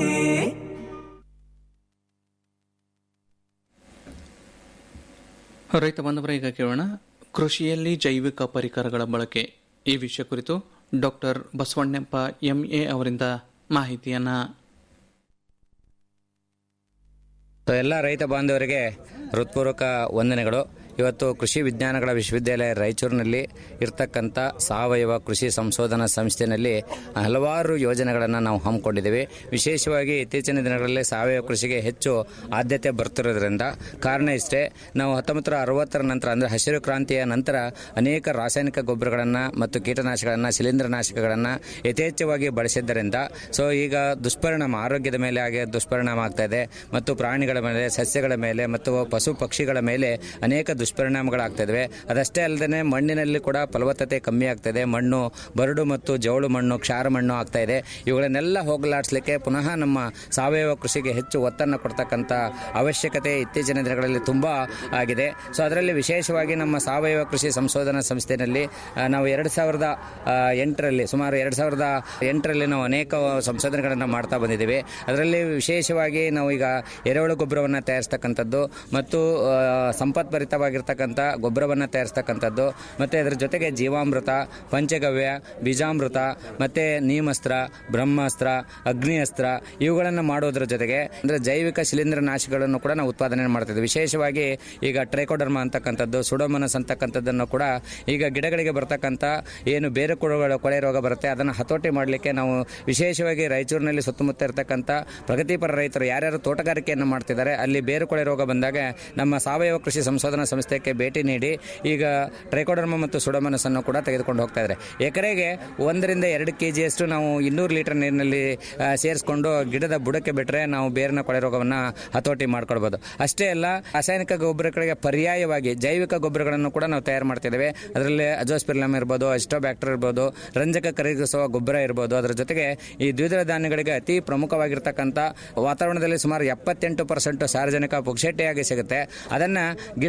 ರೈತ ಬಾಂಧವರ ಈಗ ಕೇಳೋಣ ಕೃಷಿಯಲ್ಲಿ ಜೈವಿಕ ಪರಿಕರಗಳ ಬಳಕೆ ಈ ವಿಷಯ ಕುರಿತು ಡಾಕ್ಟರ್ ಬಸವಣ್ಣಪ್ಪ ಎಂಎ ಅವರಿಂದ ಮಾಹಿತಿಯನ್ನ ಸೊ ಎಲ್ಲ ರೈತ ಬಾಂಧವರಿಗೆ ಹೃತ್ಪೂರ್ವಕ ವಂದನೆಗಳು ಇವತ್ತು ಕೃಷಿ ವಿಜ್ಞಾನಗಳ ವಿಶ್ವವಿದ್ಯಾಲಯ ರಾಯಚೂರಿನಲ್ಲಿ ಇರ್ತಕ್ಕಂಥ ಸಾವಯವ ಕೃಷಿ ಸಂಶೋಧನಾ ಸಂಸ್ಥೆಯಲ್ಲಿ ಹಲವಾರು ಯೋಜನೆಗಳನ್ನು ನಾವು ಹಮ್ಮಿಕೊಂಡಿದ್ದೇವೆ ವಿಶೇಷವಾಗಿ ಇತ್ತೀಚಿನ ದಿನಗಳಲ್ಲಿ ಸಾವಯವ ಕೃಷಿಗೆ ಹೆಚ್ಚು ಆದ್ಯತೆ ಬರ್ತಿರೋದ್ರಿಂದ ಕಾರಣ ಇಷ್ಟೇ ನಾವು ಹತ್ತೊಂಬತ್ತು ಅರವತ್ತರ ನಂತರ ಅಂದರೆ ಹಸಿರು ಕ್ರಾಂತಿಯ ನಂತರ ಅನೇಕ ರಾಸಾಯನಿಕ ಗೊಬ್ಬರಗಳನ್ನು ಮತ್ತು ಕೀಟನಾಶಕಗಳನ್ನು ಶಿಲೀಂಧ್ರನಾಶಕಗಳನ್ನು ಯಥೇಚ್ಛವಾಗಿ ಬಳಸಿದ್ದರಿಂದ ಸೊ ಈಗ ದುಷ್ಪರಿಣಾಮ ಆರೋಗ್ಯದ ಮೇಲೆ ಹಾಗೆ ದುಷ್ಪರಿಣಾಮ ಆಗ್ತಾ ಇದೆ ಮತ್ತು ಪ್ರಾಣಿಗಳ ಮೇಲೆ ಸಸ್ಯಗಳ ಮೇಲೆ ಮತ್ತು ಪಶು ಪಕ್ಷಿಗಳ ಮೇಲೆ ಅನೇಕ ದುಷ್ಪರಿಣಾಮಗಳಾಗ್ತಾ ಇದಾವೆ ಅದಷ್ಟೇ ಅಲ್ಲದೆ ಮಣ್ಣಿನಲ್ಲಿ ಕೂಡ ಫಲವತ್ತತೆ ಕಮ್ಮಿ ಆಗ್ತದೆ ಮಣ್ಣು ಬರಡು ಮತ್ತು ಜವಳು ಮಣ್ಣು ಕ್ಷಾರ ಮಣ್ಣು ಆಗ್ತಾ ಇದೆ ಇವುಗಳನ್ನೆಲ್ಲ ಹೋಗಲಾಡಿಸ್ಲಿಕ್ಕೆ ಪುನಃ ನಮ್ಮ ಸಾವಯವ ಕೃಷಿಗೆ ಹೆಚ್ಚು ಒತ್ತನ್ನು ಕೊಡ್ತಕ್ಕಂಥ ಅವಶ್ಯಕತೆ ಇತ್ತೀಚಿನ ದಿನಗಳಲ್ಲಿ ತುಂಬ ಆಗಿದೆ ಸೊ ಅದರಲ್ಲಿ ವಿಶೇಷವಾಗಿ ನಮ್ಮ ಸಾವಯವ ಕೃಷಿ ಸಂಶೋಧನಾ ಸಂಸ್ಥೆಯಲ್ಲಿ ಆ, ನಾವು ಎರಡು ಸಾವಿರದ ಆ, ಎಂಟರಲ್ಲಿ ಸುಮಾರು ಎರಡು ಸಾವಿರದ ಎಂಟರಲ್ಲಿ ನಾವು ಅನೇಕ ಸಂಶೋಧನೆಗಳನ್ನು ಮಾಡ್ತಾ ಬಂದಿದ್ದೀವಿ ಅದರಲ್ಲಿ ವಿಶೇಷವಾಗಿ ನಾವು ಈಗ ಎರೆಹುಳು ಗೊಬ್ಬರವನ್ನು ತಯಾರಿಸ್ತಕ್ಕಂಥದ್ದು ಮತ್ತು ಆ, ಸಂಪತ್ಭರಿತವಾಗಿರ್ತಕ್ಕಂಥ ಗೊಬ್ಬರವನ್ನು ತಯಾರಿಸ್ತಕ್ಕಂಥದ್ದು ಮತ್ತು ಅದರ ಜೊತೆಗೆ ಜೀವಾಮೃತ ಪಂಚಗವ್ಯ ಬೀಜಾಮೃತ ಮತ್ತು ನೀಮಸ್ತ್ರ ಬ್ರಹ್ಮಾಸ್ತ್ರ ಅಗ್ನಿಯಸ್ತ್ರ ಇವುಗಳನ್ನು ಮಾಡೋದ್ರ ಜೊತೆಗೆ ಅಂದರೆ ಜೈವಿಕ ಶಿಲೀಂಧ್ರ ನಾಶಗಳನ್ನು ಕೂಡ ನಾವು ಉತ್ಪಾದನೆ ಮಾಡ್ತಿದ್ವಿ ವಿಶೇಷವಾಗಿ ಈಗ ಟ್ರೈಕೋಡರ್ಮ ಅಂತಕ್ಕಂಥದ್ದು ಸುಡೋಮನಸ್ ಅಂತಕ್ಕಂಥದ್ದನ್ನು ಕೂಡ ಈಗ ಗಿಡಗಳಿಗೆ ಬರ್ತಕ್ಕಂಥ ಏನು ಬೇರೆ ಕೊಳಗಳ ಕೊಳೆ ರೋಗ ಬರುತ್ತೆ ಅದನ್ನು ಹತೋಟಿ ಮಾಡಲಿಕ್ಕೆ ನಾವು ವಿಶೇಷವಾಗಿ ರಾಯಚೂರಿನಲ್ಲಿ ಸುತ್ತಮುತ್ತ ಇರತಕ್ಕಂಥ ಪ್ರಗತಿಪರ ರೈತರು ಯಾರ್ಯಾರು ತೋಟಗಾರಿಕೆಯನ್ನು ಮಾಡ್ತಿದ್ದಾರೆ ಅಲ್ಲಿ ಬೇರು ಕೊಳೆ ರೋಗ ಬಂದಾಗ ನಮ್ಮ ಸಾವಯವ ಕೃಷಿ ಸಂಶೋಧನಾ ಸಂಸ್ಥೆಗೆ ಭೇಟಿ ನೀಡಿ ಈಗ ಟ್ರೈಕೋಡರ್ಮ ಮತ್ತು ಸುಡಮನಸ್ ಅನ್ನು ಕೂಡ ತೆಗೆದುಕೊಂಡು ಹೋಗ್ತಾ ಇದ್ದಾರೆ ಎಕರೆಗೆ ಒಂದರಿಂದ ಎರಡು ಕೆ ಜಿಯಷ್ಟು ನಾವು ಇನ್ನೂರು ಲೀಟರ್ ನೀರಿನಲ್ಲಿ ಆ, ಸೇರಿಸ್ಕೊಂಡು ಗಿಡದ ಬುಡಕ್ಕೆ ಬಿಟ್ಟರೆ ನಾವು ಬೇರಿನ ಕೊಳೆ ರೋಗವನ್ನು ಹತೋಟಿ ಮಾಡ್ಕೊಳ್ಬೋದು ಅಷ್ಟೇ ಅಲ್ಲ ರಾಸಾಯನಿಕ ಗೊಬ್ಬರಗಳಿಗೆ ಪರ್ಯಾಯವಾಗಿ ಜೈವಿಕ ಗೊಬ್ಬರಗಳನ್ನು ಕೂಡ ನಾವು ತಯಾರು ಮಾಡ್ತಿದ್ದೇವೆ ಅದರಲ್ಲಿ ಅಜೋಸ್ಪಿರ್ಲಮ್ ಇರ್ಬೋದು ಅಸ್ಟೋಬ್ಯಾಕ್ಟರ್ ಇರ್ಬೋದು ರಂಜಕ ಕರಗಿಸುವ ಗೊಬ್ಬರ ಇರ್ಬೋದು ಅದರ ಜೊತೆಗೆ ಈ ದ್ವಿದಳ ಧಾನ್ಯಗಳಿಗೆ ಅತಿ ಪ್ರಮುಖವಾಗಿರ್ತಕ್ಕಂಥ ವಾತಾವರಣದಲ್ಲಿ ಸುಮಾರು ಎಪ್ಪತ್ತೆಂಟು ಪರ್ಸೆಂಟ್ ಸಾರ್ವಜನಿಕ ಪುಕ್ಷೇಟೆಯಾಗಿ ಸಿಗುತ್ತೆ ಅದನ್ನ ಗಿಡಗಳಿಗೆ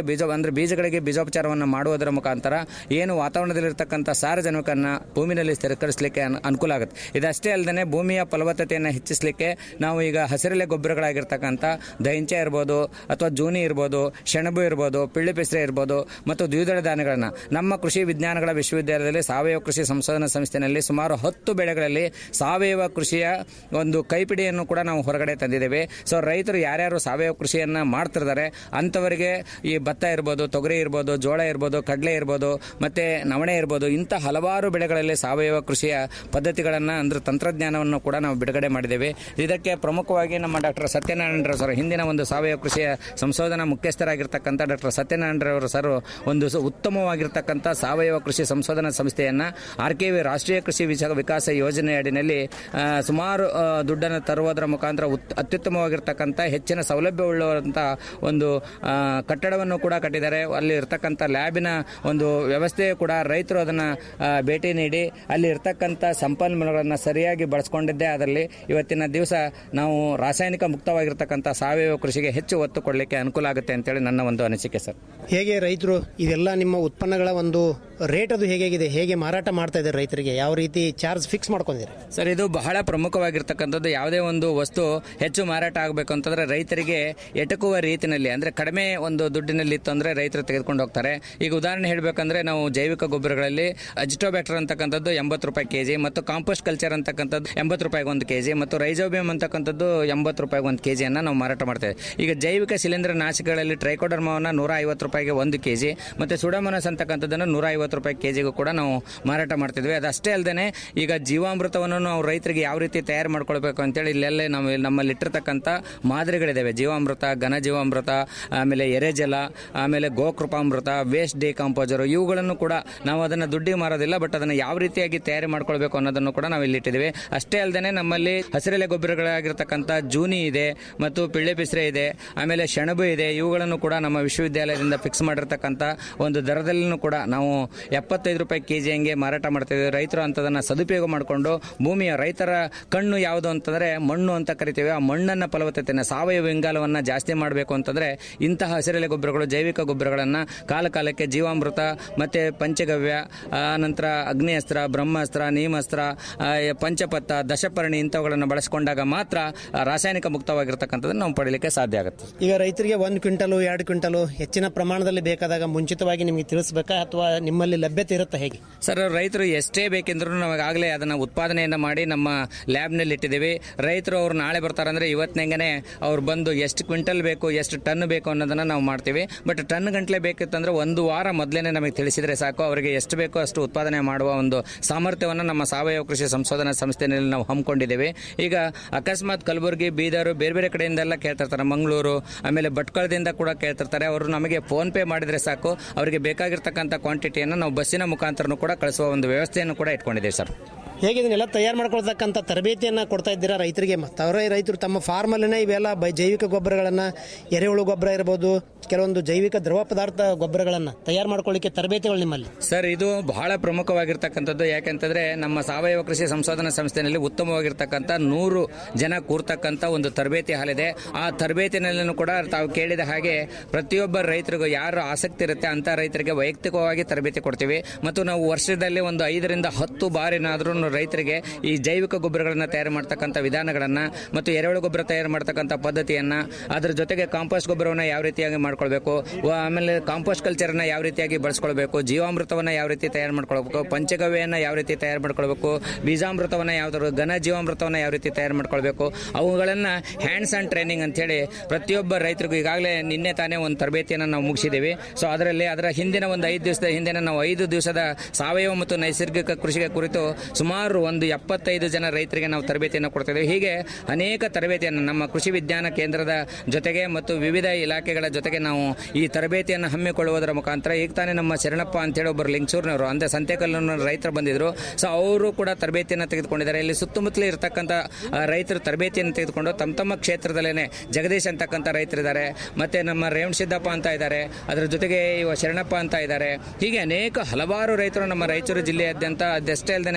ಬೀಜ ಅಂದ್ರೆ ಬೀಜಗಳಿಗೆ ಬೀಜೋಪಚಾರವನ್ನು ಮಾಡುವುದರ ಮುಖಾಂತರ ಏನು ವಾತಾವರಣದಲ್ಲಿರ್ತಕ್ಕಂಥ ಸಾರಜನಕವನ್ನು ಭೂಮಿನಲ್ಲಿ ಸ್ಥಿರಕರಿಸಲಿಕ್ಕೆ ಅನ್- ಅನುಕೂಲ ಆಗುತ್ತೆ ಇದಷ್ಟೇ ಅಲ್ಲದೆ ಭೂಮಿಯ ಫಲವತ್ತತೆಯನ್ನು ಹೆಚ್ಚಿಸಲಿಕ್ಕೆ ನಾವು ಈಗ ಹಸಿರೆಲೆ ಗೊಬ್ಬರಗಳಾಗಿರ್ತಕ್ಕಂಥ ದೈಂಚ ಇರ್ಬೋದು ಅಥವಾ ಜೂನಿ ಇರ್ಬೋದು ಸೆಣಬು ಇರ್ಬೋದು ಪಿಳ್ಳಿ ಪೆಸರೆ ಇರ್ಬೋದು ಮತ್ತು ದ್ವಿದಳ ಧಾನ್ಯಗಳನ್ನು ನಮ್ಮ ಕೃಷಿ ವಿಜ್ಞಾನಗಳ ವಿಶ್ವವಿದ್ಯಾಲಯದಲ್ಲಿ ಸಾವಯವ ಕೃಷಿ ಸಂಶೋಧನಾ ಸಂಸ್ಥೆಯಲ್ಲಿ ಸುಮಾರು ಹತ್ತು ಬೆಳೆಗಳಲ್ಲಿ ಸಾವಯವ ಕೃಷಿಯ ಒಂದು ಕೈಪಿಡಿಯನ್ನು ಕೂಡ ನಾವು ಹೊರಗಡೆ ತಂದಿದ್ದೇವೆ ಸೊ ರೈತರು ಯಾರ್ಯಾರು ಸಾವಯವ ಕೃಷಿಯನ್ನು ಮಾಡ್ತಿರ್ತಾರೆ ಅಂಥವರಿಗೆ ಈ ಭತ್ತ ಇರ್ಬೋದು ತೊಗರಿ ಇರ್ಬೋದು ಜೋಳ ಇರ್ಬೋದು ಕಡಲೆ ಇರ್ಬೋದು ಮತ್ತೆ ನವಣೆ ಇರ್ಬೋದು ಇಂಥ ಹಲವಾರು ಬೆಳೆಗಳಲ್ಲಿ ಸಾವಯವ ಕೃಷಿಯ ಪದ್ಧತಿಗಳನ್ನು ಅಂದ್ರೆ ತಂತ್ರಜ್ಞಾನವನ್ನು ಕೂಡ ನಾವು ಬಿಡುಗಡೆ ಮಾಡಿದ್ದೇವೆ ಇದಕ್ಕೆ ಪ್ರಮುಖವಾಗಿ ನಮ್ಮ ಡಾಕ್ಟರ್ ಸತ್ಯನಾರಾಯಣ ಸರ್ ಹಿಂದಿನ ಒಂದು ಸಾವಯವ ಕೃಷಿಯ ಸಂಶೋಧನಾ ಮುಖ್ಯಸ್ಥರಾಗಿರ್ತಕ್ಕಂಥ ಡಾಕ್ಟರ್ ಸತ್ಯನಾರಾಯಣ ಅವರು ಸರ್ ಒಂದು ಸ- ಉತ್ತಮವಾಗಿರ್ತಕ್ಕಂಥ ಸಾವಯವ ಕೃಷಿ ಸಂಶೋಧನಾ ಸಂಸ್ಥೆಯನ್ನು ಆರ್ ಕೆ ವಿ ರಾಷ್ಟ್ರೀಯ ಕೃಷಿ ವಿಚ- ವಿಕಾಸ ಯೋಜನೆ ಅಡಿನಲ್ಲಿ ಆ, ಸುಮಾರು ಆ, ದುಡ್ಡನ್ನು ತರುವುದರ ಮುಖಾಂತರ ಉತ್- ಅತ್ಯುತ್ತಮವಾಗಿರ್ತಕ್ಕಂಥ ಹೆಚ್ಚಿನ ಸೌಲಭ್ಯವುಳ್ಳುವಂಥ ಒಂದು ಆ, ಕಟ್ಟಡವನ್ನು ಕೂಡ ಕಟ್ಟಿದ್ದಾರೆ ಅಲ್ಲಿ ಇರ್ತಕ್ಕಂಥ ಲ್ಯಾಬಿನ ಒಂದು ವ್ಯವಸ್ಥೆ ಕೂಡ ರೈತರು ಅದನ್ನು ಭೇಟಿ ನೀಡಿ ಅಲ್ಲಿ ಇರ್ತಕ್ಕಂಥ ಸಂಪನ್ಮೂಲಗಳನ್ನು ಸರಿಯಾಗಿ ಬಳಸ್ಕೊಂಡಿದ್ದೇ ಅದರಲ್ಲಿ ಇವತ್ತಿನ ದಿವಸ ನಾವು ರಾಸಾಯನಿಕ ಮುಕ್ತವಾಗಿರ್ತಕ್ಕಂಥ ಸಾವಯವ ಕೃಷಿಗೆ ಹೆಚ್ಚು ಒತ್ತು ಕೊಡಲಿಕ್ಕೆ ಅನುಕೂಲ ಆಗುತ್ತೆ ಅಂತೇಳಿ ನನ್ನ ಒಂದು ಅನಿಸಿಕೆ ಸರ್ ಹೇಗೆ ರೈತರು ಇದೆಲ್ಲ ನಿಮ್ಮ ಉತ್ಪನ್ನಗಳ ಒಂದು ರೇಟ್ ಅದು ಹೇಗಿದೆ ಹೇಗೆ ಮಾರಾಟ ಮಾಡ್ತಾ ಇದ್ದಾರೆ ರೈತರಿಗೆ ಯಾವ ರೀತಿ ಚಾರ್ಜ್ ಫಿಕ್ಸ್ ಮಾಡ್ಕೊಂಡಿರಿ ಸರ್ ಇದು ಬಹಳ ಪ್ರಮುಖವಾಗಿರ್ತಕ್ಕಂಥದ್ದು ಯಾವುದೇ ಒಂದು ವಸ್ತು ಹೆಚ್ಚು ಮಾರಾಟ ಆಗಬೇಕು ಅಂತಂದ್ರೆ ರೈತರಿಗೆ ಎಟಕುವ ರೀತಿನಲ್ಲಿ ಅಂದ್ರೆ ಕಡಿಮೆ ಒಂದು ದುಡ್ಡಿನಲ್ಲಿ ಇತ್ತು ಅಂದ್ರೆ ರೈತರು ತೆಗೆದುಕೊಂಡು ಹೋಗ್ತಾರೆ ಈಗ ಉದಾಹರಣೆ ಹೇಳಬೇಕಂದ್ರೆ ನಾವು ಜೈವಿಕ ಗೊಬ್ಬರಗಳಲ್ಲಿ ಅಜಿಟೋಬ್ಯಾಕ್ಟರ್ ಅಂತಕ್ಕಂಥದ್ದು ಎಂಬತ್ತು ರೂಪಾಯಿ ಕೆಜಿ ಮತ್ತು ಕಾಂಪೋಸ್ಟ್ ಕಲ್ಚರ್ ಅಂತಕ್ಕಂಥದ್ದು ಎಂಬತ್ತು ರೂಪಾಯಿಗೆ ಒಂದು ಕೆಜಿ ಮತ್ತು ರೈಜೋಬಿಯಂ ಅಂತಕ್ಕಂಥದ್ದು ಎಂಬತ್ತು ರೂಪಾಯಿಗೆ ಒಂದು ಕೆಜಿಯನ್ನು ನಾವು ಮಾರಾಟ ಮಾಡ್ತೇವೆ ಈಗ ಜೈವಿಕ ಶಿಲೀಂಧ್ರ ನಾಶಕಗಳಲ್ಲಿ ಟ್ರೈಕೋಡರ್ಮವನ್ನು ನೂರ ಐವತ್ತು ರೂಪಾಯಿಗೆ ಒಂದು ಕೆಜಿ ಮತ್ತು ಸುಡಮನಸ್ ಅಂತಕ್ಕಂಥದ್ದನ್ನು ನೂರ ಐವತ್ತು ರೂಪಾಯಿ ಕೆಜಿಗೂ ಕೂಡ ನಾವು ಮಾರಾಟ ಮಾಡ್ತಿದ್ವಿ ಅದಷ್ಟೇ ಅಲ್ಲದೆ ಈಗ ಜೀವಾಮೃತವನ್ನು ನಾವು ರೈತರಿಗೆ ಯಾವ ರೀತಿ ತಯಾರು ಮಾಡ್ಕೊಳ್ಬೇಕು ಅಂತೇಳಿ ಇಲ್ಲೆಲ್ಲೇ ನಾವು ನಮ್ಮಲ್ಲಿ ಇಟ್ಟಿರ್ತಕ್ಕಂಥ ಮಾದರಿಗಳಿದ್ದಾವೆ ಜೀವಾಮೃತ ಘನ ಜೀವಾಮೃತ ಆಮೇಲೆ ಎರೆಜಲ ಆಮೇಲೆ ಗೋಕೃಪಾಮೃತ ವೇಸ್ಟ್ ಡಿಕಾಂಪೋಸರ್ ಇವುಗಳನ್ನು ಕೂಡ ನಾವು ಅದನ್ನು ದುಡ್ಡಿಗೆ ಮಾರೋದಿಲ್ಲ ಬಟ್ ಅದನ್ನು ಯಾವ ರೀತಿಯಾಗಿ ತಯಾರಿ ಮಾಡ್ಕೊಳ್ಬೇಕು ಅನ್ನೋದನ್ನು ಕೂಡ ನಾವು ಇಲ್ಲಿ ಇಟ್ಟಿದ್ದೀವಿ ಅಷ್ಟೇ ಅಲ್ಲದೆ ನಮ್ಮಲ್ಲಿ ಹಸಿರೆಲೆ ಗೊಬ್ಬರಗಳಾಗಿರ್ತಕ್ಕಂಥ ಜೂನಿ ಇದೆ ಮತ್ತು ಪಿಳ್ಳೆ ಬಿಸ್ರೆ ಇದೆ ಆಮೇಲೆ ಸೆಣಬು ಇದೆ ಇವುಗಳನ್ನು ಕೂಡ ನಮ್ಮ ವಿಶ್ವವಿದ್ಯಾಲಯದಿಂದ ಫಿಕ್ಸ್ ಮಾಡಿರ್ತಕ್ಕಂಥ ಒಂದು ದರದಲ್ಲೂ ಕೂಡ ನಾವು ಎಪ್ಪತ್ತೈದು ರೂಪಾಯಿ ಕೆ ಜಿ ಹಂಗೆ ಮಾರಾಟ ಮಾಡ್ತಿದ್ದೀವಿ ರೈತರು ಅಂತದನ್ನು ಸದುಪಯೋಗ ಮಾಡಿಕೊಂಡು ಭೂಮಿಯ ರೈತರ ಕಣ್ಣು ಯಾವುದು ಅಂತಂದರೆ ಮಣ್ಣು ಅಂತ ಕರಿತೀವಿ ಆ ಮಣ್ಣನ್ನು ಫಲವತ್ತತೆಯನ್ನು ಸಾವಯವ ಇಂಗಾಲವನ್ನು ಜಾಸ್ತಿ ಮಾಡಬೇಕು ಅಂತಂದರೆ ಇಂತಹ ಹಸಿರೆಲೆ ಗೊಬ್ಬರಗಳು ಜೈವಿಕ ಗೊಬ್ಬರಗಳನ್ನು ಕಾಲ ಕಾಲಕ್ಕೆ ಜೀವಾಮೃತ ಮತ್ತು ಪಂಚಗವ್ಯ ಆ ನಂತರ ಅಗ್ನಿಅಸ್ತ್ರ ಬ್ರಹ್ಮಾಸ್ತ್ರ ನೀಮಾಸ್ತ್ರ ಆ, ಪಂಚಪತ್ತ ದಶಪರ್ಣಿ ಇಂಥವುಗಳನ್ನು ಬಳಸಿಕೊಂಡಾಗ ಮಾತ್ರ ಆ, ರಾಸಾಯನಿಕ ಮುಕ್ತವಾಗಿರ್ತಕ್ಕಂಥದ್ದನ್ನು ನಾವು ಪಡೀಲಿಕ್ಕೆ ಸಾಧ್ಯ ಆಗುತ್ತೆ ಈಗ ರೈತರಿಗೆ ಒಂದು ಕ್ವಿಂಟಲು ಎರಡು ಕ್ವಿಂಟಲು ಹೆಚ್ಚಿನ ಪ್ರಮಾಣದಲ್ಲಿ ಬೇಕಾದಾಗ ಮುಂಚಿತವಾಗಿ ನಿಮಗೆ ತಿಳಿಸ್ಬೇಕಾ ಅಥವಾ ನಿಮ್ಮಲ್ಲಿ ಲಭ್ಯತೆ ಇರುತ್ತಾ ಹೇಗೆ ಸರ್ ರೈತರು ಎಷ್ಟೇ ಬೇಕೆಂದ್ರೂ ನಮಗಾಗಲೇ ಅದನ್ನು ಉತ್ಪಾದನೆಯನ್ನು ಮಾಡಿ ನಮ್ಮ ಲ್ಯಾಬ್ನಲ್ಲಿ ಇಟ್ಟಿದ್ದೀವಿ ರೈತರು ಅವ್ರು ನಾಳೆ ಬರ್ತಾರಂದ್ರೆ ಇವತ್ತಿನಂಗೆ ಅವ್ರು ಬಂದು ಎಷ್ಟು ಕ್ವಿಂಟಲ್ ಬೇಕು ಎಷ್ಟು ಟನ್ ಬೇಕು ಅನ್ನೋದನ್ನು ನಾವು ಮಾಡ್ತೀವಿ ಬಟ್ ಟನ್ ಗಂಟ್ಲೆ ಬೇಕಿತ್ತಂದ್ರೆ ಒಂದು ವಾರ ಮೊದಲೇ ನಮಗೆ ತಿಳಿಸಿದರೆ ಸಾಕು ಅವರಿಗೆ ಎಷ್ಟು ಬೇಕೋ ಅಷ್ಟು ಉತ್ಪಾದನೆ ಮಾಡುವ ಒಂದು ಸಾಮರ್ಥ್ಯವನ್ನು ನಮ್ಮ ಸಾವಯವ ಕೃಷಿ ಸಂಶೋಧನಾ ಸಂಸ್ಥೆಯಲ್ಲಿ ನಾವು ಹಮ್ಮಿಕೊಂಡಿದ್ದೇವೆ ಈಗ ಅಕಸ್ಮಾತ್ ಕಲಬುರಗಿ ಬೀದರು ಬೇರೆ ಬೇರೆ ಕಡೆಯಿಂದೆಲ್ಲ ಕೇಳ್ತಿರ್ತಾರೆ ಮಂಗಳೂರು ಆಮೇಲೆ ಭಟ್ಕಳದಿಂದ ಕೂಡ ಕೇಳ್ತಿರ್ತಾರೆ ಅವರು ನಮಗೆ ಫೋನ್ ಪೇ ಮಾಡಿದರೆ ಸಾಕು ಅವರಿಗೆ ಬೇಕಾಗಿರ್ತಕ್ಕಂಥ ಕ್ವಾಂಟಿಟಿಯನ್ನು ನಾವು ಬಸ್ಸಿನ ಮುಖಾಂತರನೂ ಕೂಡ ಕಳಿಸುವ ಒಂದು ವ್ಯವಸ್ಥೆಯನ್ನು ಕೂಡ ಇಟ್ಕೊಂಡಿದ್ದೇವೆ ಸರ್ ಹೇಗೆ ಇದನ್ನೆಲ್ಲ ತಯಾರು ಮಾಡ್ಕೊಳ್ತಕ್ಕಂಥ ತರಬೇತಿಯನ್ನು ಕೊಡ್ತಾ ಇದ್ದೀರಾ ರೈತರಿಗೆ ಮತ್ತು ಅವರೇ ರೈತರು ತಮ್ಮ ಫಾರ್ಮಲ್ಲೇ ಇವೆಲ್ಲ ಬೈ ಜೈವಿಕ ಗೊಬ್ಬರಗಳನ್ನು ಎರೆಹುಳು ಗೊಬ್ಬರ ಇರ್ಬೋದು ಕೆಲವೊಂದು ಜೈವಿಕ ದ್ರವ ಪದಾರ್ಥ ಗೊಬ್ಬರಗಳನ್ನು ತಯಾರು ಮಾಡ್ಕೊಳ್ಳಿಕ್ಕೆ ತರಬೇತಿಗಳು ನಿಮ್ಮಲ್ಲಿ ಸರ್ ಇದು ಬಹಳ ಪ್ರಮುಖವಾಗಿರ್ತಕ್ಕಂಥದ್ದು ಯಾಕೆಂತಂದ್ರೆ ನಮ್ಮ ಸಾವಯವ ಕೃಷಿ ಸಂಶೋಧನಾ ಸಂಸ್ಥೆಯಲ್ಲಿ ಉತ್ತಮವಾಗಿರ್ತಕ್ಕಂಥ ನೂರು ಜನ ಕೂರ್ತಕ್ಕಂಥ ಒಂದು ತರಬೇತಿ ಹಾಲಿದೆ ಆ ತರಬೇತಿನಲ್ಲೂ ಕೂಡ ತಾವು ಕೇಳಿದ ಹಾಗೆ ಪ್ರತಿಯೊಬ್ಬ ರೈತರಿಗೂ ಯಾರು ಆಸಕ್ತಿ ಇರುತ್ತೆ ಅಂತ ರೈತರಿಗೆ ವೈಯಕ್ತಿಕವಾಗಿ ತರಬೇತಿ ಕೊಡ್ತೀವಿ ಮತ್ತು ನಾವು ವರ್ಷದಲ್ಲಿ ಒಂದು ಐದರಿಂದ ಹತ್ತು ಬಾರಿನಾದ್ರೂ ರೈತರಿಗೆ ಈ ಜೈವಿಕ ಗೊಬ್ಬರಗಳನ್ನು ತಯಾರು ಮಾಡ್ತಕ್ಕಂಥ ವಿಧಾನಗಳನ್ನು ಮತ್ತು ಎರೆಹುಳು ಗೊಬ್ಬರ ತಯಾರು ಮಾಡ್ತಕ್ಕಂಥ ಪದ್ಧತಿಯನ್ನು ಅದರ ಜೊತೆಗೆ ಕಾಂಪೋಸ್ಟ್ ಗೊಬ್ಬರವನ್ನು ಯಾವ ರೀತಿಯಾಗಿ ಮಾಡ್ಕೊಳ್ಬೇಕು ವ- ಆಮೇಲೆ ಕಾಂಪೋಸ್ಟ್ ಕಲ್ಚರ್ನ ಯಾವ ರೀತಿಯಾಗಿ ಬಳಸ್ಕೊಳ್ಬೇಕು ಜೀವಾಮೃತವನ್ನು ಯಾವ ರೀತಿ ತಯಾರು ಮಾಡ್ಕೊಳ್ಬೇಕು ಪಂಚಗವ್ಯವನ್ನು ಯಾವ ರೀತಿ ತಯಾರು ಮಾಡ್ಕೊಳ್ಬೇಕು ಬೀಜಾಮೃತವನ್ನು ಯಾವ್ದಾದ್ರು ಘನ ಜೀವಾಮೃತವನ್ನು ಯಾವ ರೀತಿ ತಯಾರು ಮಾಡ್ಕೊಳ್ಬೇಕು ಅವುಗಳನ್ನು ಹ್ಯಾಂಡ್ಸ್ ಆನ್ ಟ್ರೈನಿಂಗ್ ಅಂತೇಳಿ ಪ್ರತಿಯೊಬ್ಬ ರೈತರಿಗೂ ಈಗಾಗಲೇ ನಿನ್ನೆ ತಾನೇ ಒಂದು ತರಬೇತಿಯನ್ನು ನಾವು ಮುಗಿಸಿದ್ದೀವಿ ಸೊ ಅದರಲ್ಲಿ ಅದರ ಹಿಂದಿನ ಒಂದು ಐದು ದಿವಸದ ಹಿಂದಿನ ನಾವು ಐದು ದಿವಸದ ಸಾವಯವ ಮತ್ತು ನೈಸರ್ಗಿಕ ಕೃಷಿಗೆ ಕುರಿತು ಸುಮಾರು ಒಂದು ಎಪ್ಪತ್ತೈದು ಜನ ರೈತರಿಗೆ ನಾವು ತರಬೇತಿಯನ್ನು ಕೊಡ್ತಿದ್ದೇವೆ ಹೀಗೆ ಅನೇಕ ತರಬೇತಿಯನ್ನು ನಮ್ಮ ಕೃಷಿ ವಿಜ್ಞಾನ ಕೇಂದ್ರದ ಜೊತೆಗೆ ಮತ್ತು ವಿವಿಧ ಇಲಾಖೆಗಳ ಜೊತೆಗೆ ನಾವು ಈ ತರಬೇತಿಯನ್ನು ಹಮ್ಮಿಕೊಳ್ಳುವುದರ ಮುಖಾಂತರ ಈಗ ತಾನೇ ನಮ್ಮ ಶರಣಪ್ಪ ಅಂತೇಳಿ ಒಬ್ಬರು ಲಿಂಗಸೂರಿನವರು ಅಂದರೆ ಸಂತೆಕಲ್ಲೂರಿನ ರೈತರು ಬಂದಿದ್ರು ಸೊ ಅವರು ಕೂಡ ತರಬೇತಿಯನ್ನು ತೆಗೆದುಕೊಂಡಿದ್ದಾರೆ ಇಲ್ಲಿ ಸುತ್ತಮುತ್ತಲೇ ಇರತಕ್ಕಂಥ ಆ, ರೈತರು ತರಬೇತಿಯನ್ನು ತೆಗೆದುಕೊಂಡು ತಮ್ಮ ತಮ್ಮ ಕ್ಷೇತ್ರದಲ್ಲೇ ಜಗದೀಶ್ ಅಂತಕ್ಕಂಥ ರೈತರಿದ್ದಾರೆ ಮತ್ತೆ ನಮ್ಮ ರೇವಣ್ ಸಿದ್ದಪ್ಪ ಅಂತ ಇದ್ದಾರೆ ಅದರ ಜೊತೆಗೆ ಇವ ಶರಣಪ್ಪ ಅಂತ ಇದ್ದಾರೆ ಹೀಗೆ ಅನೇಕ ಹಲವಾರು ರೈತರು ನಮ್ಮ ರಾಯಚೂರು ಜಿಲ್ಲೆಯಾದ್ಯಂತ ಅದಷ್ಟೇ ಅಲ್ಲದೆ ಕಲಬುರಗಿ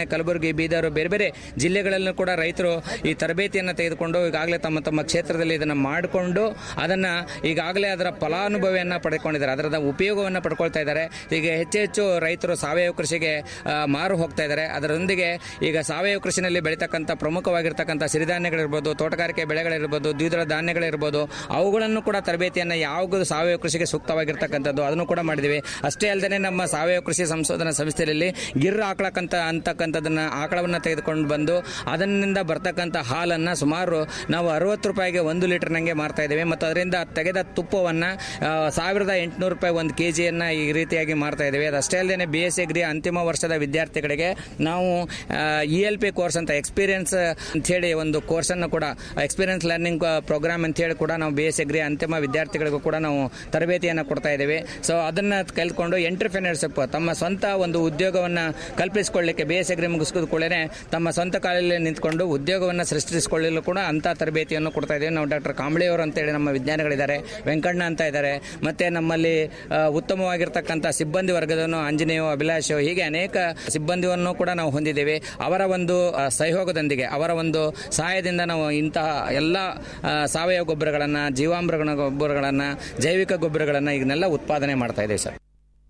ಕಲಬುರಗಿ ಬೀದರ್ ಬೇರೆ ಬೇರೆ ಜಿಲ್ಲೆಗಳಲ್ಲೂ ಕೂಡ ರೈತರು ಈ ತರಬೇತಿಯನ್ನು ತೆಗೆದುಕೊಂಡು ಈಗಾಗಲೇ ತಮ್ಮ ತಮ್ಮ ಕ್ಷೇತ್ರದಲ್ಲಿ ಇದನ್ನು ಮಾಡಿಕೊಂಡು ಅದನ್ನು ಈಗಾಗಲೇ ಅದರ ಫಲಾನುಭವಿಯನ್ನು ಪಡ್ಕೊಂಡಿದ್ದಾರೆ ಅದರ ಉಪಯೋಗವನ್ನು ಪಡ್ಕೊಳ್ತಾ ಇದ್ದಾರೆ ಈಗ ಹೆಚ್ಚು ಹೆಚ್ಚು ರೈತರು ಸಾವಯವ ಕೃಷಿಗೆ ಆ, ಮಾರು ಹೋಗ್ತಾ ಇದ್ದಾರೆ ಅದರೊಂದಿಗೆ ಈಗ ಸಾವಯವ ಕೃಷಿನಲ್ಲಿ ಬೆಳೀತಕ್ಕಂಥ ಪ್ರಮುಖವಾಗಿರ್ತಕ್ಕಂಥ ಸಿರಿಧಾನ್ಯಗಳಿರ್ಬೋದು ತೋಟಗಾರಿಕೆ ಬೆಳೆಗಳಿರ್ಬೋದು ದ್ವಿದಳ ಧಾನ್ಯಗಳಿರ್ಬೋದು ಅವುಗಳನ್ನು ಕೂಡ ತರಬೇತಿಯನ್ನು ಯಾವುದು ಸಾವಯವ ಕೃಷಿಗೆ ಸೂಕ್ತವಾಗಿರ್ತಕ್ಕಂಥದ್ದು ಅದನ್ನು ಕೂಡ ಮಾಡಿದ್ದೀವಿ ಅಷ್ಟೇ ಅಲ್ಲದೆ ನಮ್ಮ ಸಾವಯವ ಕೃಷಿ ಸಂಶೋಧನಾ ಸಂಸ್ಥೆಯಲ್ಲಿ ಗಿರ್ ಆಕಳಕ್ಕಂತ ಅಂತಕ್ಕಂಥದ್ದನ್ನ ಆಕಳವನ್ನು ತೆಗೆದುಕೊಂಡು ಬಂದು ಅದರಿಂದ ಬರ್ತಕ್ಕಂಥ ಹಾಲನ್ನು ಸುಮಾರು ನಾವು ಅರವತ್ತು ರೂಪಾಯಿಗೆ ಒಂದು ಲೀಟರ್ ನಂಗೆ ಮಾರ್ತಾ ಇದ್ದೇವೆ ಮತ್ತು ಅದರಿಂದ ತೆಗೆದ ತುಪ್ಪವನ್ನು ಸಾವಿರದ ಎಂಟುನೂರು ರೂಪಾಯಿ ಒಂದು ಕೆ ಜಿಯನ್ನು ಈ ರೀತಿಯಾಗಿ ಮಾರ್ತಾ ಇದ್ದೇವೆ ಅದಷ್ಟೇ ಅಲ್ಲದೆ ಬಿ ಎಸ್ ಡಿಗ್ರಿ ಅಂತಿಮ ವರ್ಷದ ವಿದ್ಯಾರ್ಥಿಗಳಿಗೆ ನಾವು ಇ ಎಲ್ ಪಿ ಕೋರ್ಸ್ ಅಂತ ಎಕ್ಸ್ಪೀರಿಯನ್ಸ್ ಅಂತೇಳಿ ಒಂದು ಕೋರ್ಸನ್ನು ಕೂಡ ಎಕ್ಸ್ಪೀರಿಯನ್ಸ್ ಲರ್ನಿಂಗ್ ಪ್ರೋಗ್ರಾಮ್ ಅಂತೇಳಿ ಕೂಡ ನಾವು ಬಿ ಎಸ್ ಡಿಗ್ರಿ ಅಂತಿಮ ವಿದ್ಯಾರ್ಥಿಗಳಿಗೂ ಕೂಡ ನಾವು ತರಬೇತಿಯನ್ನು ಕೊಡ್ತಾ ಇದ್ದೇವೆ ಸೊ ಅದನ್ನು ಕಲ್ತ್ಕೊಂಡು ಎಂಟರ್ಪ್ರಿನರ್ಶಿಪ್ ತಮ್ಮ ಸ್ವಂತ ಒಂದು ಉದ್ಯೋಗವನ್ನು ಕಲ್ಪಿಸಿಕೊಳ್ಳಿಕ್ಕೆ ಬಿ ಎಸ್ ಡಿಗ್ರಿ ಮುಗಿಸಿದ ಕೂಡಲೇ ತಮ್ಮ ಸ್ವಂತ ಕಾಲಲ್ಲಿ ನಿಂತ್ಕೊಂಡು ಉದ್ಯೋಗವನ್ನು ಸೃಷ್ಟಿಸಿಕೊಳ್ಳಲು ಕೂಡ ಅಂಥ ತರಬೇತಿಯನ್ನು ಕೊಡ್ತಾ ಇದ್ದೇವೆ ನಾವು ಡಾಕ್ಟರ್ ಕಾಂಬಳಿಯವರು ಅಂತೇಳಿ ನಮ್ಮ ವಿಜ್ಞಾನಿಗಳಿದ್ದಾರೆ ವೆಂಕಣ್ಣ ಅಂತ ಇದ್ದಾರೆ ಮತ್ತೆ ನಮ್ಮಲ್ಲಿ ಆ, ಉತ್ತಮವಾಗಿರ್ತಕ್ಕಂಥ ಸಿಬ್ಬಂದಿ ವರ್ಗದವನು ಆಂಜನೇಯ ಅಭಿಲಾಷ್ ಹೀಗೆ ಅನೇಕ ಸಿಬ್ಬಂದಿಯನ್ನು ಕೂಡ ನಾವು ಹೊಂದಿದ್ದೇವೆ ಅವರ ಒಂದು ಆ, ಸಹಯೋಗದೊಂದಿಗೆ ಅವರ ಒಂದು ಸಹಾಯದಿಂದ ನಾವು ಇಂತಹ ಎಲ್ಲ ಆ, ಸಾವಯವ ಗೊಬ್ಬರಗಳನ್ನು ಜೀವಾಮೃಗ ಗೊಬ್ಬರಗಳನ್ನು ಜೈವಿಕ ಗೊಬ್ಬರಗಳನ್ನು ಇದನ್ನೆಲ್ಲ ಉತ್ಪಾದನೆ ಮಾಡ್ತಾ ಇದ್ದೇವೆ ಸರ್